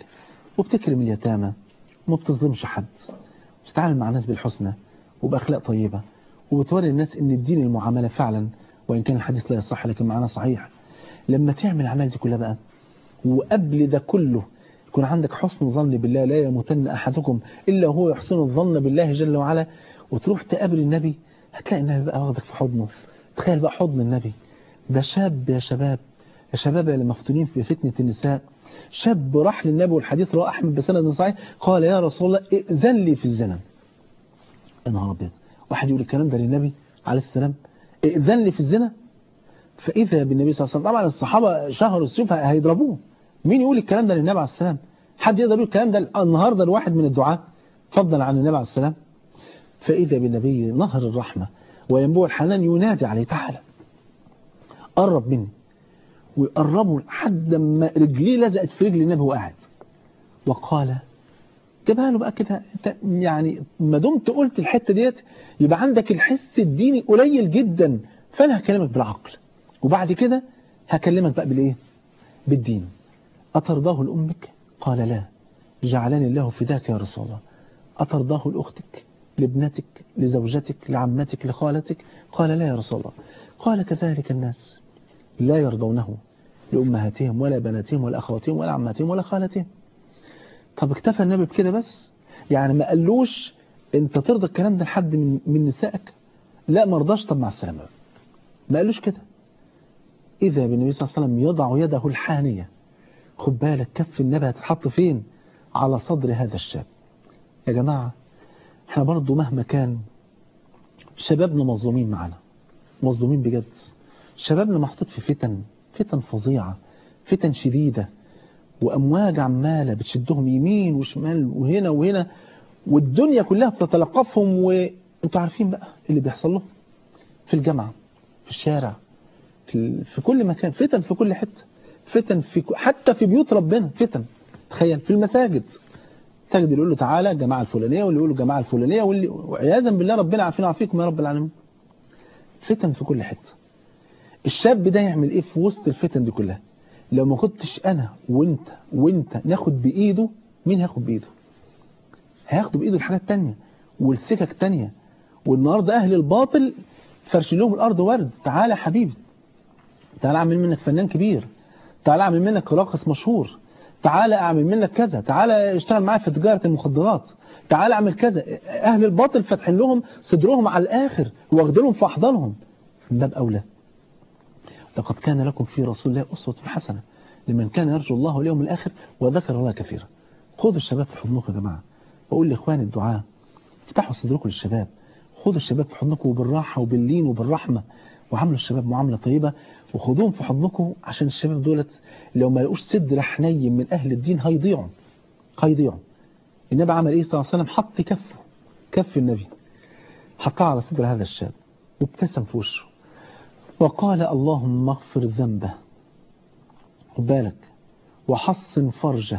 وبتكرم اليتامى وما بتظلمش حد بتتعامل مع الناس بالحسنى وبأخلاق طيبة وبتوري الناس ان الدين المعاملة فعلا وإن كان الحديث لا يصح لكن معناه صحيح لما تعمل الأعمال دي كلها بقى وقبل ده كله يكون عندك حسن ظن بالله لا يموتن أحدكم إلا هو يحسن الظن بالله جل وعلا وتروح تقابل النبي هتلاقي النبي بقى واخدك في حضنه تخيل بقى حضن النبي ده شاب يا شباب يا شباب اللي مفتونين في فتنة النساء شاب راح للنبي والحديث رواه أحمد بسند صحيح قال يا رسول الله ائذن لي في الزنا يا نهار أبيض واحد يقول الكلام ده للنبي عليه السلام ائذن لي في الزنا فإذا بالنبي صلى الله عليه وسلم طبعا الصحابة شهروا السيوف هيضربوه مين يقول الكلام ده للنبي عليه السلام حد يقدر يقول الكلام ده النهارده الواحد من الدعاة فضل عن النبي عليه السلام فإذا بالنبي نهر الرحمة وينبوع الحنان ينادي عليه تعالى قرب مني ويقربوا لحد ما رجليه لزقت في رجل النبي وهو قاعد وقال جابها له بقى كده انت يعني ما دمت قلت الحته ديت يبقى عندك الحس الديني قليل جدا فانا هكلمك بالعقل وبعد كده هكلمك بقى بالايه بالدين أترضاه لأمك قال لا جعلني الله فداك يا رسول الله أترضاه لأختك لابنتك لزوجتك لعمتك لخالتك قال لا يا رسول الله قال كذلك الناس لا يرضونه لأمهاتهم ولا بناتهم ولا أخواتهم ولا عماتهم ولا خالتهم طب اكتفى النبي بكده بس يعني ما قالوش انت ترضى الكلام ده لحد من, من نسائك لا ما رضاش طب مع السلامة ما قالوش كده إذا بالنبي صلى الله عليه وسلم يضع يده الحانية خد بالك كف النبي هتتحط فين على صدر هذا الشاب يا جماعة احنا برضو مهما كان شبابنا مظلومين معنا مظلومين بجد شبابنا محطوط في فتن فتن فظيعة فتن شديدة وأمواج عمالة بتشدهم يمين وشمال وهنا وهنا والدنيا كلها بتتلقفهم وانتوا عارفين بقى اللي بيحصل لهم في الجامعة في الشارع في, في كل مكان فتن في كل حتة فتن في حتى في بيوت ربنا فتن تخيل في المساجد تجد اللي يقول له تعالى الجماعة الفلانية واللي يقول له الجماعة الفلانية واللي وعياذا بالله ربنا عافينا وعافيكم يا رب العالمين فتن في كل حتة الشاب ده يعمل ايه في وسط الفتن دي كلها لو ما كنتش انا وانت وانت ناخد بايده مين هياخد بايده هياخدوا بايده الحاجات التانية والسكك تانية والنهاردة اهل الباطل فرش لهم الارض ورد تعالى حبيبي تعالى اعمل منك فنان كبير تعالى اعمل منك راقص مشهور تعالى اعمل منك كذا تعالى اشتغل معايا في تجارة المخدرات تعالى اعمل كذا اهل الباطل فاتحين لهم صدرهم على الاخر واخدلهم في احضانهم من باب اولى لقد كان لكم في رسول الله أسوة حسنة لمن كان يرجو الله واليوم الآخر وذكر الله كثيرا خذوا الشباب في حضنكم يا جماعة بقول لإخواني الدعاء افتحوا صدركم للشباب خذوا الشباب في حضنكم بالراحة وباللين وبالرحمة وعاملوا الشباب معاملة طيبة وخذوهم في حضنكم عشان الشباب دولت لو ما لقوش صدر حنين من أهل الدين هيضيعوا هيضيعوا النبي عمل إيه صلى الله عليه وسلم حط كفه كف النبي حطها على صدر هذا الشاب وابتسم في وشه وقال اللهم اغفر ذنبه خد بالك وحصن فرجه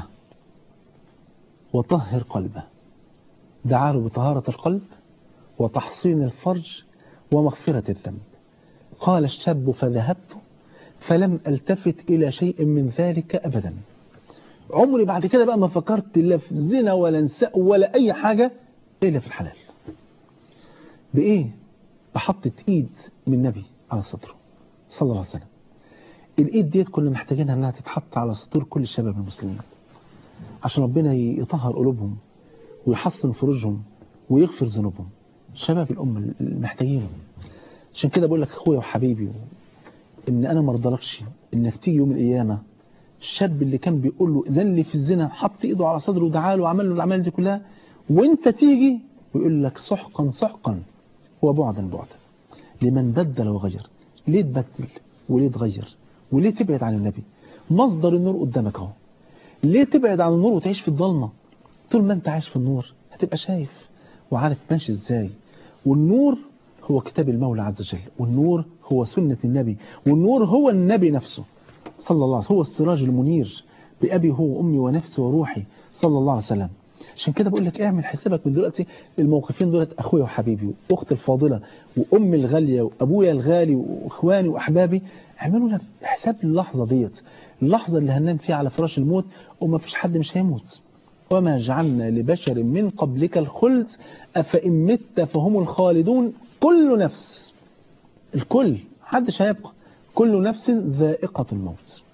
وطهر قلبه دعا له بطهارة القلب وتحصين الفرج ومغفرة الذنب قال الشاب فذهبت فلم التفت إلى شيء من ذلك أبدا عمري بعد كده بقى ما فكرت لا في زنا ولا نساء ولا أي حاجة إلا في الحلال بإيه؟ بحطت إيد من النبي على صدره صلى الله عليه وسلم الايد ديت كنا محتاجينها انها تتحط على صدور كل الشباب المسلمين عشان ربنا يطهر قلوبهم ويحصن فروجهم ويغفر ذنوبهم شباب الأمة المحتاجين عشان كده بقول لك اخويا وحبيبي ان انا ما ارضلكش انك تيجي يوم القيامه الشاب اللي كان بيقول له اذن لي في الزنا حط ايده على صدره ودعا له وعمل له الاعمال دي كلها وانت تيجي ويقول لك سحقا سحقا وبعدا بعدا لمن بدل وغير ليه تبدل وليه تغير وليه تبعد عن النبي مصدر النور قدامك اهو ليه تبعد عن النور وتعيش في الضلمه طول ما انت عايش في النور هتبقى شايف وعارف ماشي ازاي والنور هو كتاب المولى عز وجل والنور هو سنة النبي والنور هو النبي نفسه صلى الله عليه وسلم هو السراج المنير بأبي هو وأمي ونفسي وروحي صلى الله عليه وسلم عشان كده بقول لك اعمل حسابك من دلوقتي الموقفين دولت اخويا وحبيبي واختي الفاضله وامي الغاليه وابويا الغالي واخواني واحبابي اعملوا لك حساب اللحظه ديت اللحظه اللي هننام فيها على فراش الموت وما فيش حد مش هيموت وما جعلنا لبشر من قبلك الخلد أفإن مت فهم الخالدون كل نفس الكل محدش هيبقى كل نفس ذائقة الموت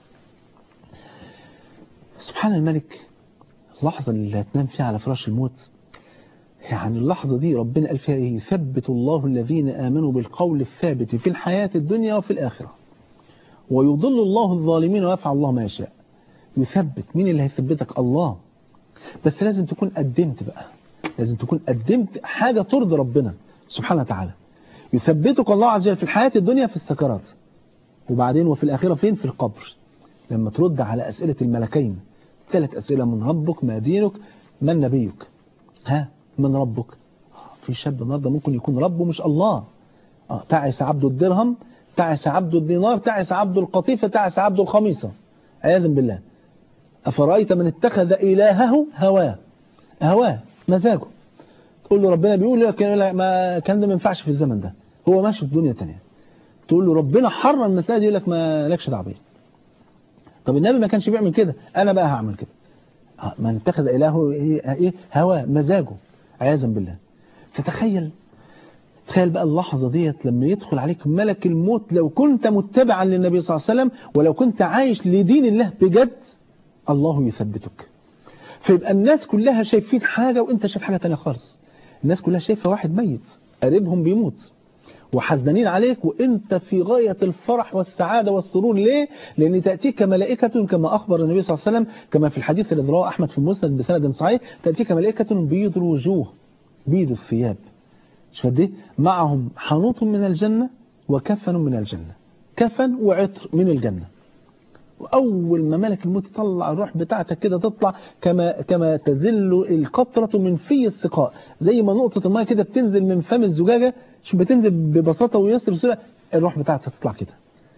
سبحان الملك اللحظة اللي هتنام فيها على فراش الموت يعني اللحظة دي ربنا قال فيها ايه يثبت الله الذين آمنوا بالقول الثابت في الحياة الدنيا وفي الآخرة ويضل الله الظالمين ويفعل الله ما يشاء يثبت مين اللي هيثبتك الله بس لازم تكون قدمت بقى لازم تكون قدمت حاجة ترضي ربنا سبحانه وتعالى يثبتك الله عز وجل في الحياة الدنيا في السكرات وبعدين وفي الآخرة فين في القبر لما ترد على أسئلة الملكين ثلاث أسئلة من ربك ما دينك من نبيك ها من ربك في شاب النهارده ممكن يكون ربه مش الله اه تعس عبد الدرهم تعس عبد الدينار تعس عبد القطيفة تعس عبد الخميصة عياذا بالله أفرأيت من اتخذ إلهه هواه هواه مزاجه تقول له ربنا بيقول لك ما كان ده ما ينفعش في الزمن ده هو ماشي في دنيا تانية تقول له ربنا حرم المسائل دي يقول لك ما لكش دعوه طب النبي ما كانش بيعمل كده انا بقى هعمل كده من اتخذ الهه ايه هواه مزاجه عياذا بالله فتخيل تخيل بقى اللحظة ديت لما يدخل عليك ملك الموت لو كنت متبعا للنبي صلى الله عليه وسلم ولو كنت عايش لدين الله بجد الله يثبتك فيبقى الناس كلها شايفين حاجة وانت شايف حاجة تانية خالص الناس كلها شايفة واحد ميت قريبهم بيموت وحزنين عليك وانت في غاية الفرح والسعادة والسرور ليه؟ لأن تأتيك ملائكة كما أخبر النبي صلى الله عليه وسلم كما في الحديث الذي رواه أحمد في المسند بسند صحيح تأتيك ملائكة بيض الوجوه بيض الثياب شوف قد ايه معهم حنوط من الجنة وكفن من الجنة كفن وعطر من الجنة وأول ما ملك الموت يطلع الروح بتاعتك كده تطلع كما كما تزل القطرة من في السقاء زي ما نقطة الماء كده بتنزل من فم الزجاجة شوف بتنزل ببساطة ويسر بسرعة الروح بتاعتك تطلع كده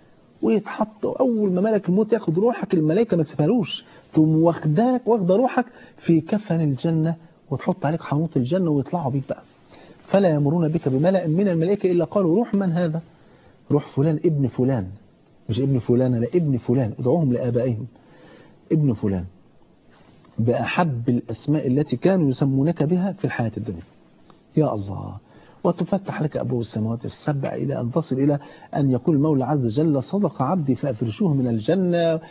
ويتحط أول ما ملك الموت ياخد روحك الملائكة ما تسيبهالوش تقوم واخداك واخده روحك في كفن الجنة وتحط عليك حنوط الجنة ويطلعوا بيك بقى فلا يمرون بك بملأ من الملائكة إلا قالوا روح من هذا روح فلان ابن فلان مش ابن فلان لا ابن فلان ادعوهم لآبائهم ابن فلان بأحب الأسماء التي كانوا يسمونك بها في الحياة الدنيا يا الله وتفتح لك أبواب السماوات السبع إلى أن تصل إلى أن يقول المولى عز وجل صدق عبدي فأفرشوه من الجنة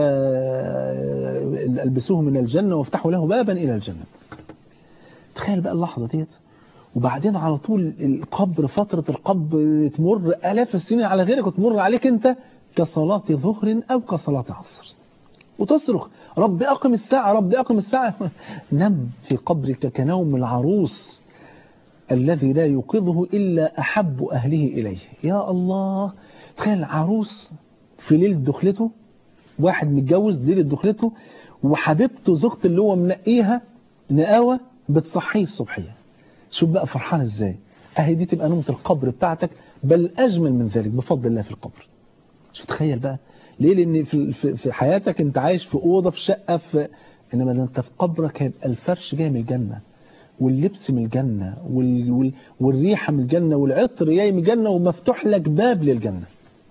وألبسوه من الجنة وافتحوا له بابا إلى الجنة تخيل بقى اللحظة ديت وبعدين على طول القبر فترة القبر تمر آلاف السنين على غيرك وتمر عليك أنت كصلاة ظهر أو كصلاة عصر وتصرخ رب أقم الساعة رب أقم الساعة نم في قبرك كنوم العروس الذي لا يوقظه إلا أحب أهله إليه يا الله تخيل عروس في ليلة دخلته واحد متجوز ليلة دخلته وحبيبته زوجته اللي هو منقيها نقاوة بتصحيه الصبحية شوف بقى فرحان ازاي اهي دي تبقى نومة القبر بتاعتك بل أجمل من ذلك بفضل الله في القبر شو تخيل بقى ليه لأن في, في حياتك انت عايش في أوضة في شقة في إنما انت في قبرك هيبقى الفرش جاي من الجنة واللبس من الجنة وال... وال... والريحة من الجنة والعطر جاي من الجنة ومفتوح لك باب للجنة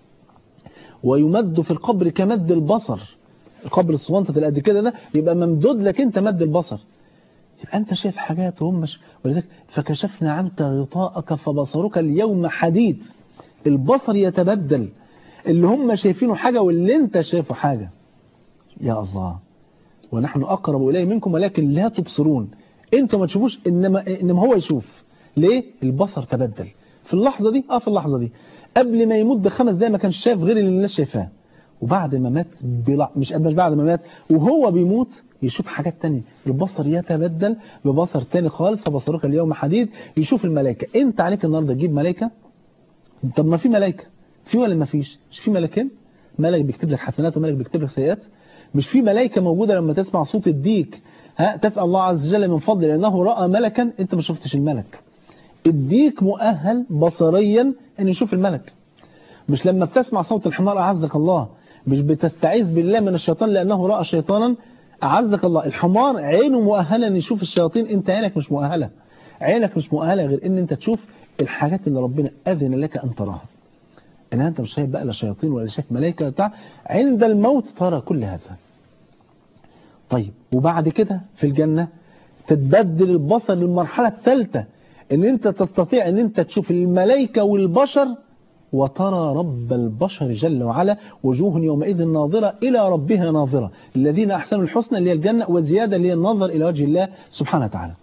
ويمد في القبر كمد البصر القبر الصوانطة اللي قد كده ده يبقى ممدود لك انت مد البصر يبقى انت شايف حاجات وهم مش ولذلك فكشفنا عنك غطاءك فبصرك اليوم حديد البصر يتبدل اللي هم شايفينه حاجة واللي انت شايفه حاجة يا الله ونحن أقرب إليه منكم ولكن لا تبصرون انتوا ما تشوفوش إنما, إنما هو يشوف ليه البصر تبدل في اللحظة دي اه في اللحظة دي قبل ما يموت بخمس دقايق ما كانش شايف غير اللي الناس شايفاه وبعد ما مات بلع... مش مش بعد ما مات وهو بيموت يشوف حاجات تانية البصر يتبدل ببصر تاني خالص فبصرك اليوم حديد يشوف الملائكة انت عليك النهاردة تجيب ملائكة طب ما في ملائكة في ولا ما فيش مش في ملكين ملك بيكتب لك حسنات وملك بيكتب لك سيئات مش في ملائكة موجودة لما تسمع صوت الديك ها تسأل الله عز وجل من فضل لأنه رأى ملكا انت ما شفتش الملك الديك مؤهل بصريا ان يشوف الملك مش لما بتسمع صوت الحمار أعزك الله مش بتستعيذ بالله من الشيطان لأنه رأى شيطانا أعزك الله الحمار عينه مؤهلة ان يشوف الشياطين انت عينك مش مؤهلة عينك مش مؤهلة غير ان انت تشوف الحاجات اللي ربنا أذن لك أن تراها ان انت مش شايف بقى لا شياطين ولا شايف ملائكه بتاع عند الموت ترى كل هذا طيب وبعد كده في الجنة تتبدل البصر للمرحلة الثالثة ان انت تستطيع ان انت تشوف الملائكة والبشر وترى رب البشر جل وعلا وجوه يومئذ ناظرة إلى ربها ناظرة الذين أحسنوا الحسنى اللي هي الجنة والزيادة اللي هي النظر إلى وجه الله سبحانه وتعالى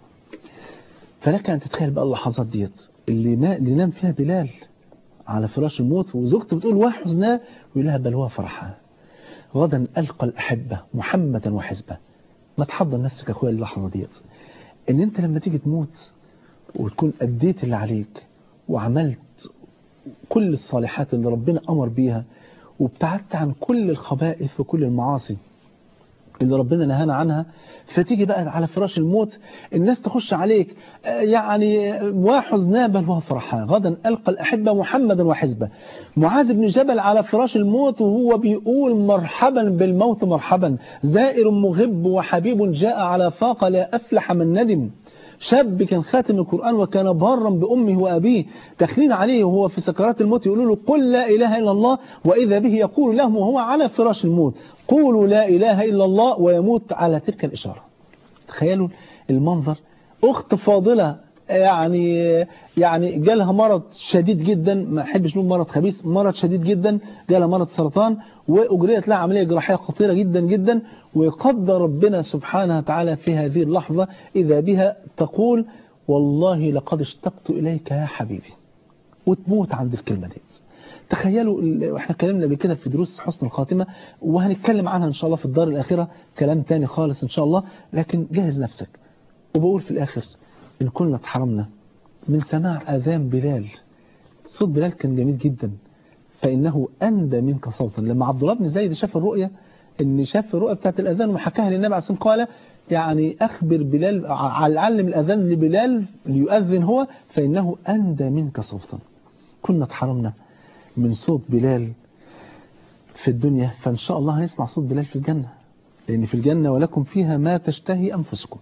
فلك أن تتخيل بقى اللحظات ديت اللي, نا... اللي نام فيها بلال على فراش الموت وزوجته بتقول وحزنا ويقول لها بل هو فرحان غدا ألقى الأحبة محمدا وحزبه ما تحضر نفسك يا أخويا اللحظة ديت إن أنت لما تيجي تموت وتكون أديت اللي عليك وعملت كل الصالحات اللي ربنا أمر بيها وابتعدت عن كل الخبائث وكل المعاصي اللي ربنا نهانا عنها فتيجي بقى على فراش الموت الناس تخش عليك يعني وحزنا بل هو فرحان غدا ألقى الأحبة محمدا وحزبه معاذ بن جبل على فراش الموت وهو بيقول مرحبا بالموت مرحبا زائر مغب وحبيب جاء على فاقة لا أفلح من ندم شاب كان خاتم القرآن وكان بارا بأمه وأبيه داخلين عليه وهو في سكرات الموت يقولوا له قل لا إله إلا الله وإذا به يقول لهم وهو على فراش الموت قولوا لا إله إلا الله ويموت على تلك الإشارة تخيلوا المنظر أخت فاضلة يعني يعني جالها مرض شديد جدا ما احبش نقول مرض خبيث مرض شديد جدا جالها مرض سرطان واجريت لها عمليه جراحيه خطيره جدا جدا ويقدر ربنا سبحانه وتعالى في هذه اللحظه اذا بها تقول والله لقد اشتقت اليك يا حبيبي وتموت عند الكلمه دي تخيلوا احنا اتكلمنا قبل كده في دروس حسن الخاتمه وهنتكلم عنها ان شاء الله في الدار الاخره كلام تاني خالص ان شاء الله لكن جهز نفسك وبقول في الاخر إن كنا اتحرمنا من سماع أذان بلال صوت بلال كان جميل جدا فإنه أندى منك صوتا لما عبد الله بن زيد شاف الرؤية إن شاف الرؤية بتاعت الأذان وحكاها للنبي عليه الصلاة قال يعني أخبر بلال علم الأذان لبلال ليؤذن هو فإنه أندى منك صوتا كنا اتحرمنا من صوت بلال في الدنيا فإن شاء الله هنسمع صوت بلال في الجنة لأن في الجنة ولكم فيها ما تشتهي أنفسكم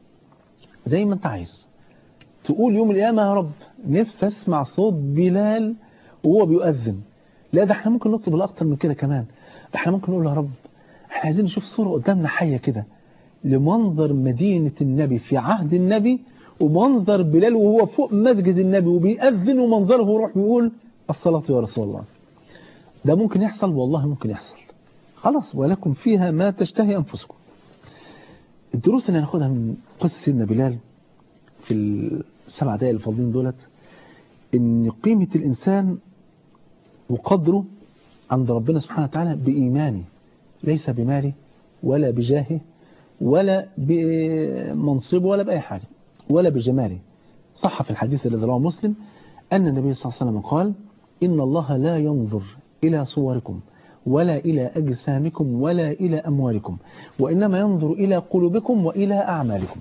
زي ما أنت عايز تقول يوم القيامة يا رب نفسي اسمع صوت بلال وهو بيؤذن لا ده احنا ممكن نطلب الأكتر من كده كمان احنا ممكن نقول يا رب احنا عايزين نشوف صورة قدامنا حية كده لمنظر مدينة النبي في عهد النبي ومنظر بلال وهو فوق مسجد النبي وبيأذن ومنظره يروح بيقول الصلاة يا رسول الله ده ممكن يحصل والله ممكن يحصل خلاص ولكم فيها ما تشتهي أنفسكم الدروس اللي هناخدها من قصة سيدنا بلال في السبع دقائق الفاضلين دولت ان قيمة الإنسان وقدره عند ربنا سبحانه وتعالى بإيمانه ليس بماله ولا بجاهه ولا بمنصبه ولا بأي حاجة ولا بجماله صح في الحديث الذي رواه مسلم أن النبي صلى الله عليه وسلم قال إن الله لا ينظر إلى صوركم ولا إلى أجسامكم ولا إلى أموالكم وإنما ينظر إلى قلوبكم وإلى أعمالكم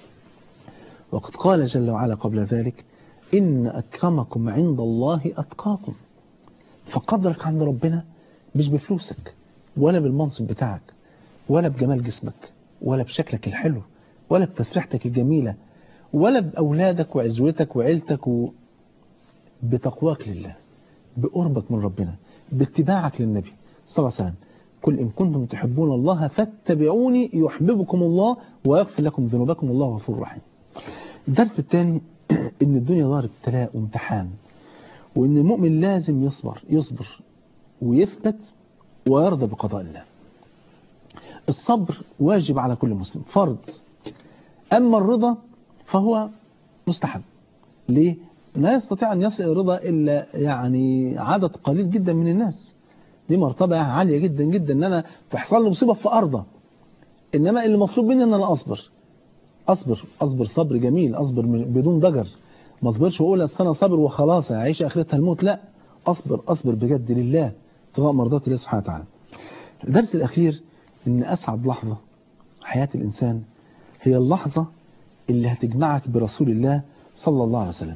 وقد قال جل وعلا قبل ذلك إن أكرمكم عند الله أتقاكم فقدرك عند ربنا مش بفلوسك ولا بالمنصب بتاعك ولا بجمال جسمك ولا بشكلك الحلو ولا بتسريحتك الجميلة ولا بأولادك وعزوتك وعيلتك و... بتقواك لله بقربك من ربنا باتباعك للنبي صلى الله عليه وسلم قل إن كنتم تحبون الله فاتبعوني يحببكم الله ويغفر لكم ذنوبكم الله غفور رحيم الدرس الثاني ان الدنيا دار ابتلاء وامتحان وان المؤمن لازم يصبر يصبر ويثبت ويرضى بقضاء الله الصبر واجب على كل مسلم فرض أما الرضا فهو مستحب ليه؟ لا يستطيع أن يصل الرضا إلا يعني عدد قليل جدا من الناس دي مرتبة عالية جدا جدا ان انا تحصل لي مصيبة في ارضى انما اللي مطلوب مني ان انا اصبر اصبر اصبر صبر جميل اصبر بدون ضجر ما اصبرش واقول اصل انا صابر وخلاص هعيش اخرتها الموت لا اصبر اصبر بجد لله ابتغاء مرضات الله سبحانه وتعالى الدرس الاخير ان اسعد لحظة حياة الانسان هي اللحظة اللي هتجمعك برسول الله صلى الله عليه وسلم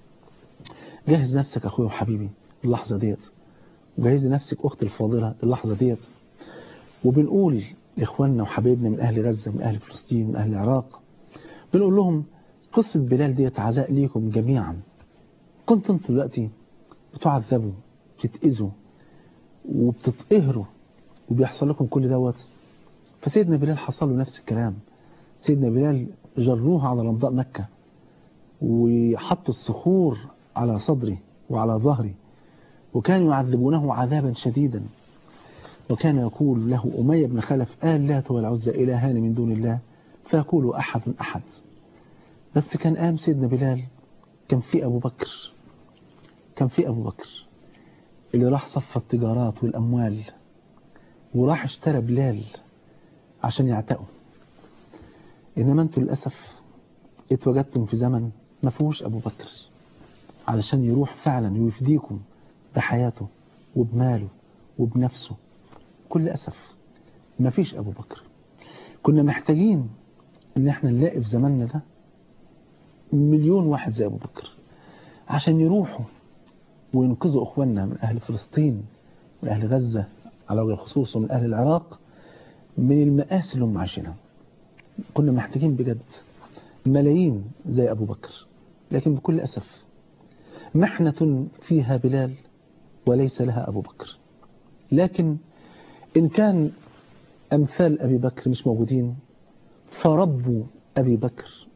جهز نفسك اخويا وحبيبي اللحظة ديت وجهز نفسك اختي الفاضلة اللحظة ديت وبنقول لاخواننا وحبايبنا من اهل غزة من اهل فلسطين من اهل العراق بنقول لهم قصة بلال ديت عزاء ليكم جميعا كنتم انتم دلوقتي بتعذبوا بتتأذوا وبتتقهروا وبيحصل لكم كل دوت فسيدنا بلال حصل له نفس الكلام سيدنا بلال جروه على رمضاء مكة وحط الصخور على صدره وعلى ظهره وكانوا يعذبونه عذابا شديدا وكان يقول له أمية بن خلف آل لا والعزى إلهان من دون الله فيقول أحد أحد بس كان قام سيدنا بلال كان في أبو بكر كان في أبو بكر اللي راح صف التجارات والأموال وراح اشترى بلال عشان يعتقوا إنما أنتوا للأسف اتوجدتم في زمن ما فيهوش أبو بكر علشان يروح فعلا ويفديكم بحياته وبماله وبنفسه كل أسف ما فيش أبو بكر كنا محتاجين إن احنا نلاقي في زماننا ده مليون واحد زي أبو بكر عشان يروحوا وينقذوا أخواننا من أهل فلسطين من أهل غزة على وجه الخصوص ومن أهل العراق من المآسي اللي هم عايشينها كنا محتاجين بجد ملايين زي أبو بكر لكن بكل أسف محنة فيها بلال وليس لها أبو بكر لكن إن كان أمثال أبي بكر مش موجودين فرب أبي بكر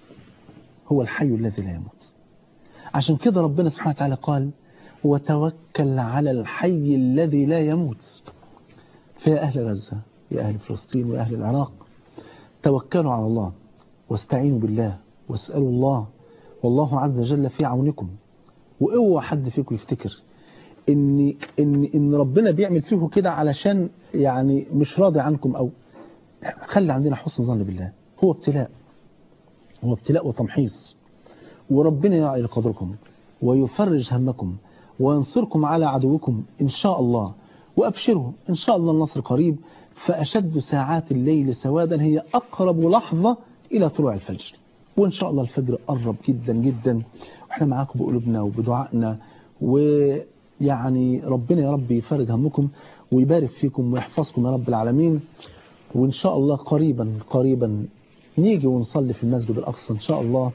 هو الحي الذي لا يموت عشان كده ربنا سبحانه وتعالى قال وتوكل على الحي الذي لا يموت فيا أهل غزة يا أهل فلسطين ويا أهل العراق توكلوا على الله واستعينوا بالله واسألوا الله والله عز وجل في عونكم واوعى حد فيكم يفتكر ان ان ان ربنا بيعمل فيكم كده علشان يعني مش راضي عنكم او خلي عندنا حسن ظن بالله هو ابتلاء هو ابتلاء وتمحيص وربنا يعلي قدركم ويفرج همكم وينصركم على عدوكم إن شاء الله وأبشروا إن شاء الله النصر قريب فأشد ساعات الليل سوادا هي أقرب لحظة إلى طلوع الفجر وإن شاء الله الفجر قرب جدا جدا وإحنا معاكم بقلوبنا وبدعائنا ويعني ربنا يا رب يفرج همكم ويبارك فيكم ويحفظكم يا رب العالمين وإن شاء الله قريبا قريبا نيجي ونصلي في المسجد الأقصى إن شاء الله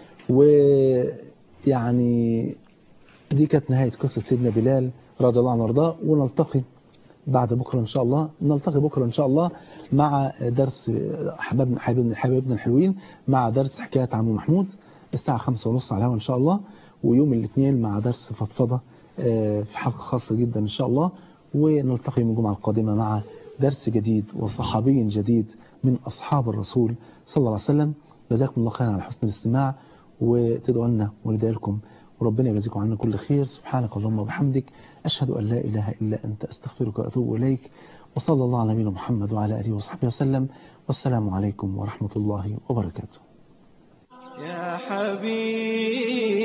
ويعني دي كانت نهاية قصة سيدنا بلال رضي الله عنه وارضاه ونلتقي بعد بكرة إن شاء الله نلتقي بكرة إن شاء الله مع درس حبابنا حبايبنا حبايبنا الحلوين مع درس حكاية عمو محمود الساعة خمسة ونص على الهواء إن شاء الله ويوم الاثنين مع درس فضفضة في حلقة خاصة جدا إن شاء الله ونلتقي يوم الجمعة القادمة مع درس جديد وصحابي جديد من أصحاب الرسول صلى الله عليه وسلم جزاكم الله خيرا على حسن الاستماع وتدعوا لنا وندعي لكم وربنا يجزيكم عنا كل خير سبحانك اللهم وبحمدك أشهد أن لا إله إلا أنت أستغفرك وأتوب إليك وصلى الله على نبينا محمد وعلى آله وصحبه وسلم والسلام عليكم ورحمة الله وبركاته
يا حبيب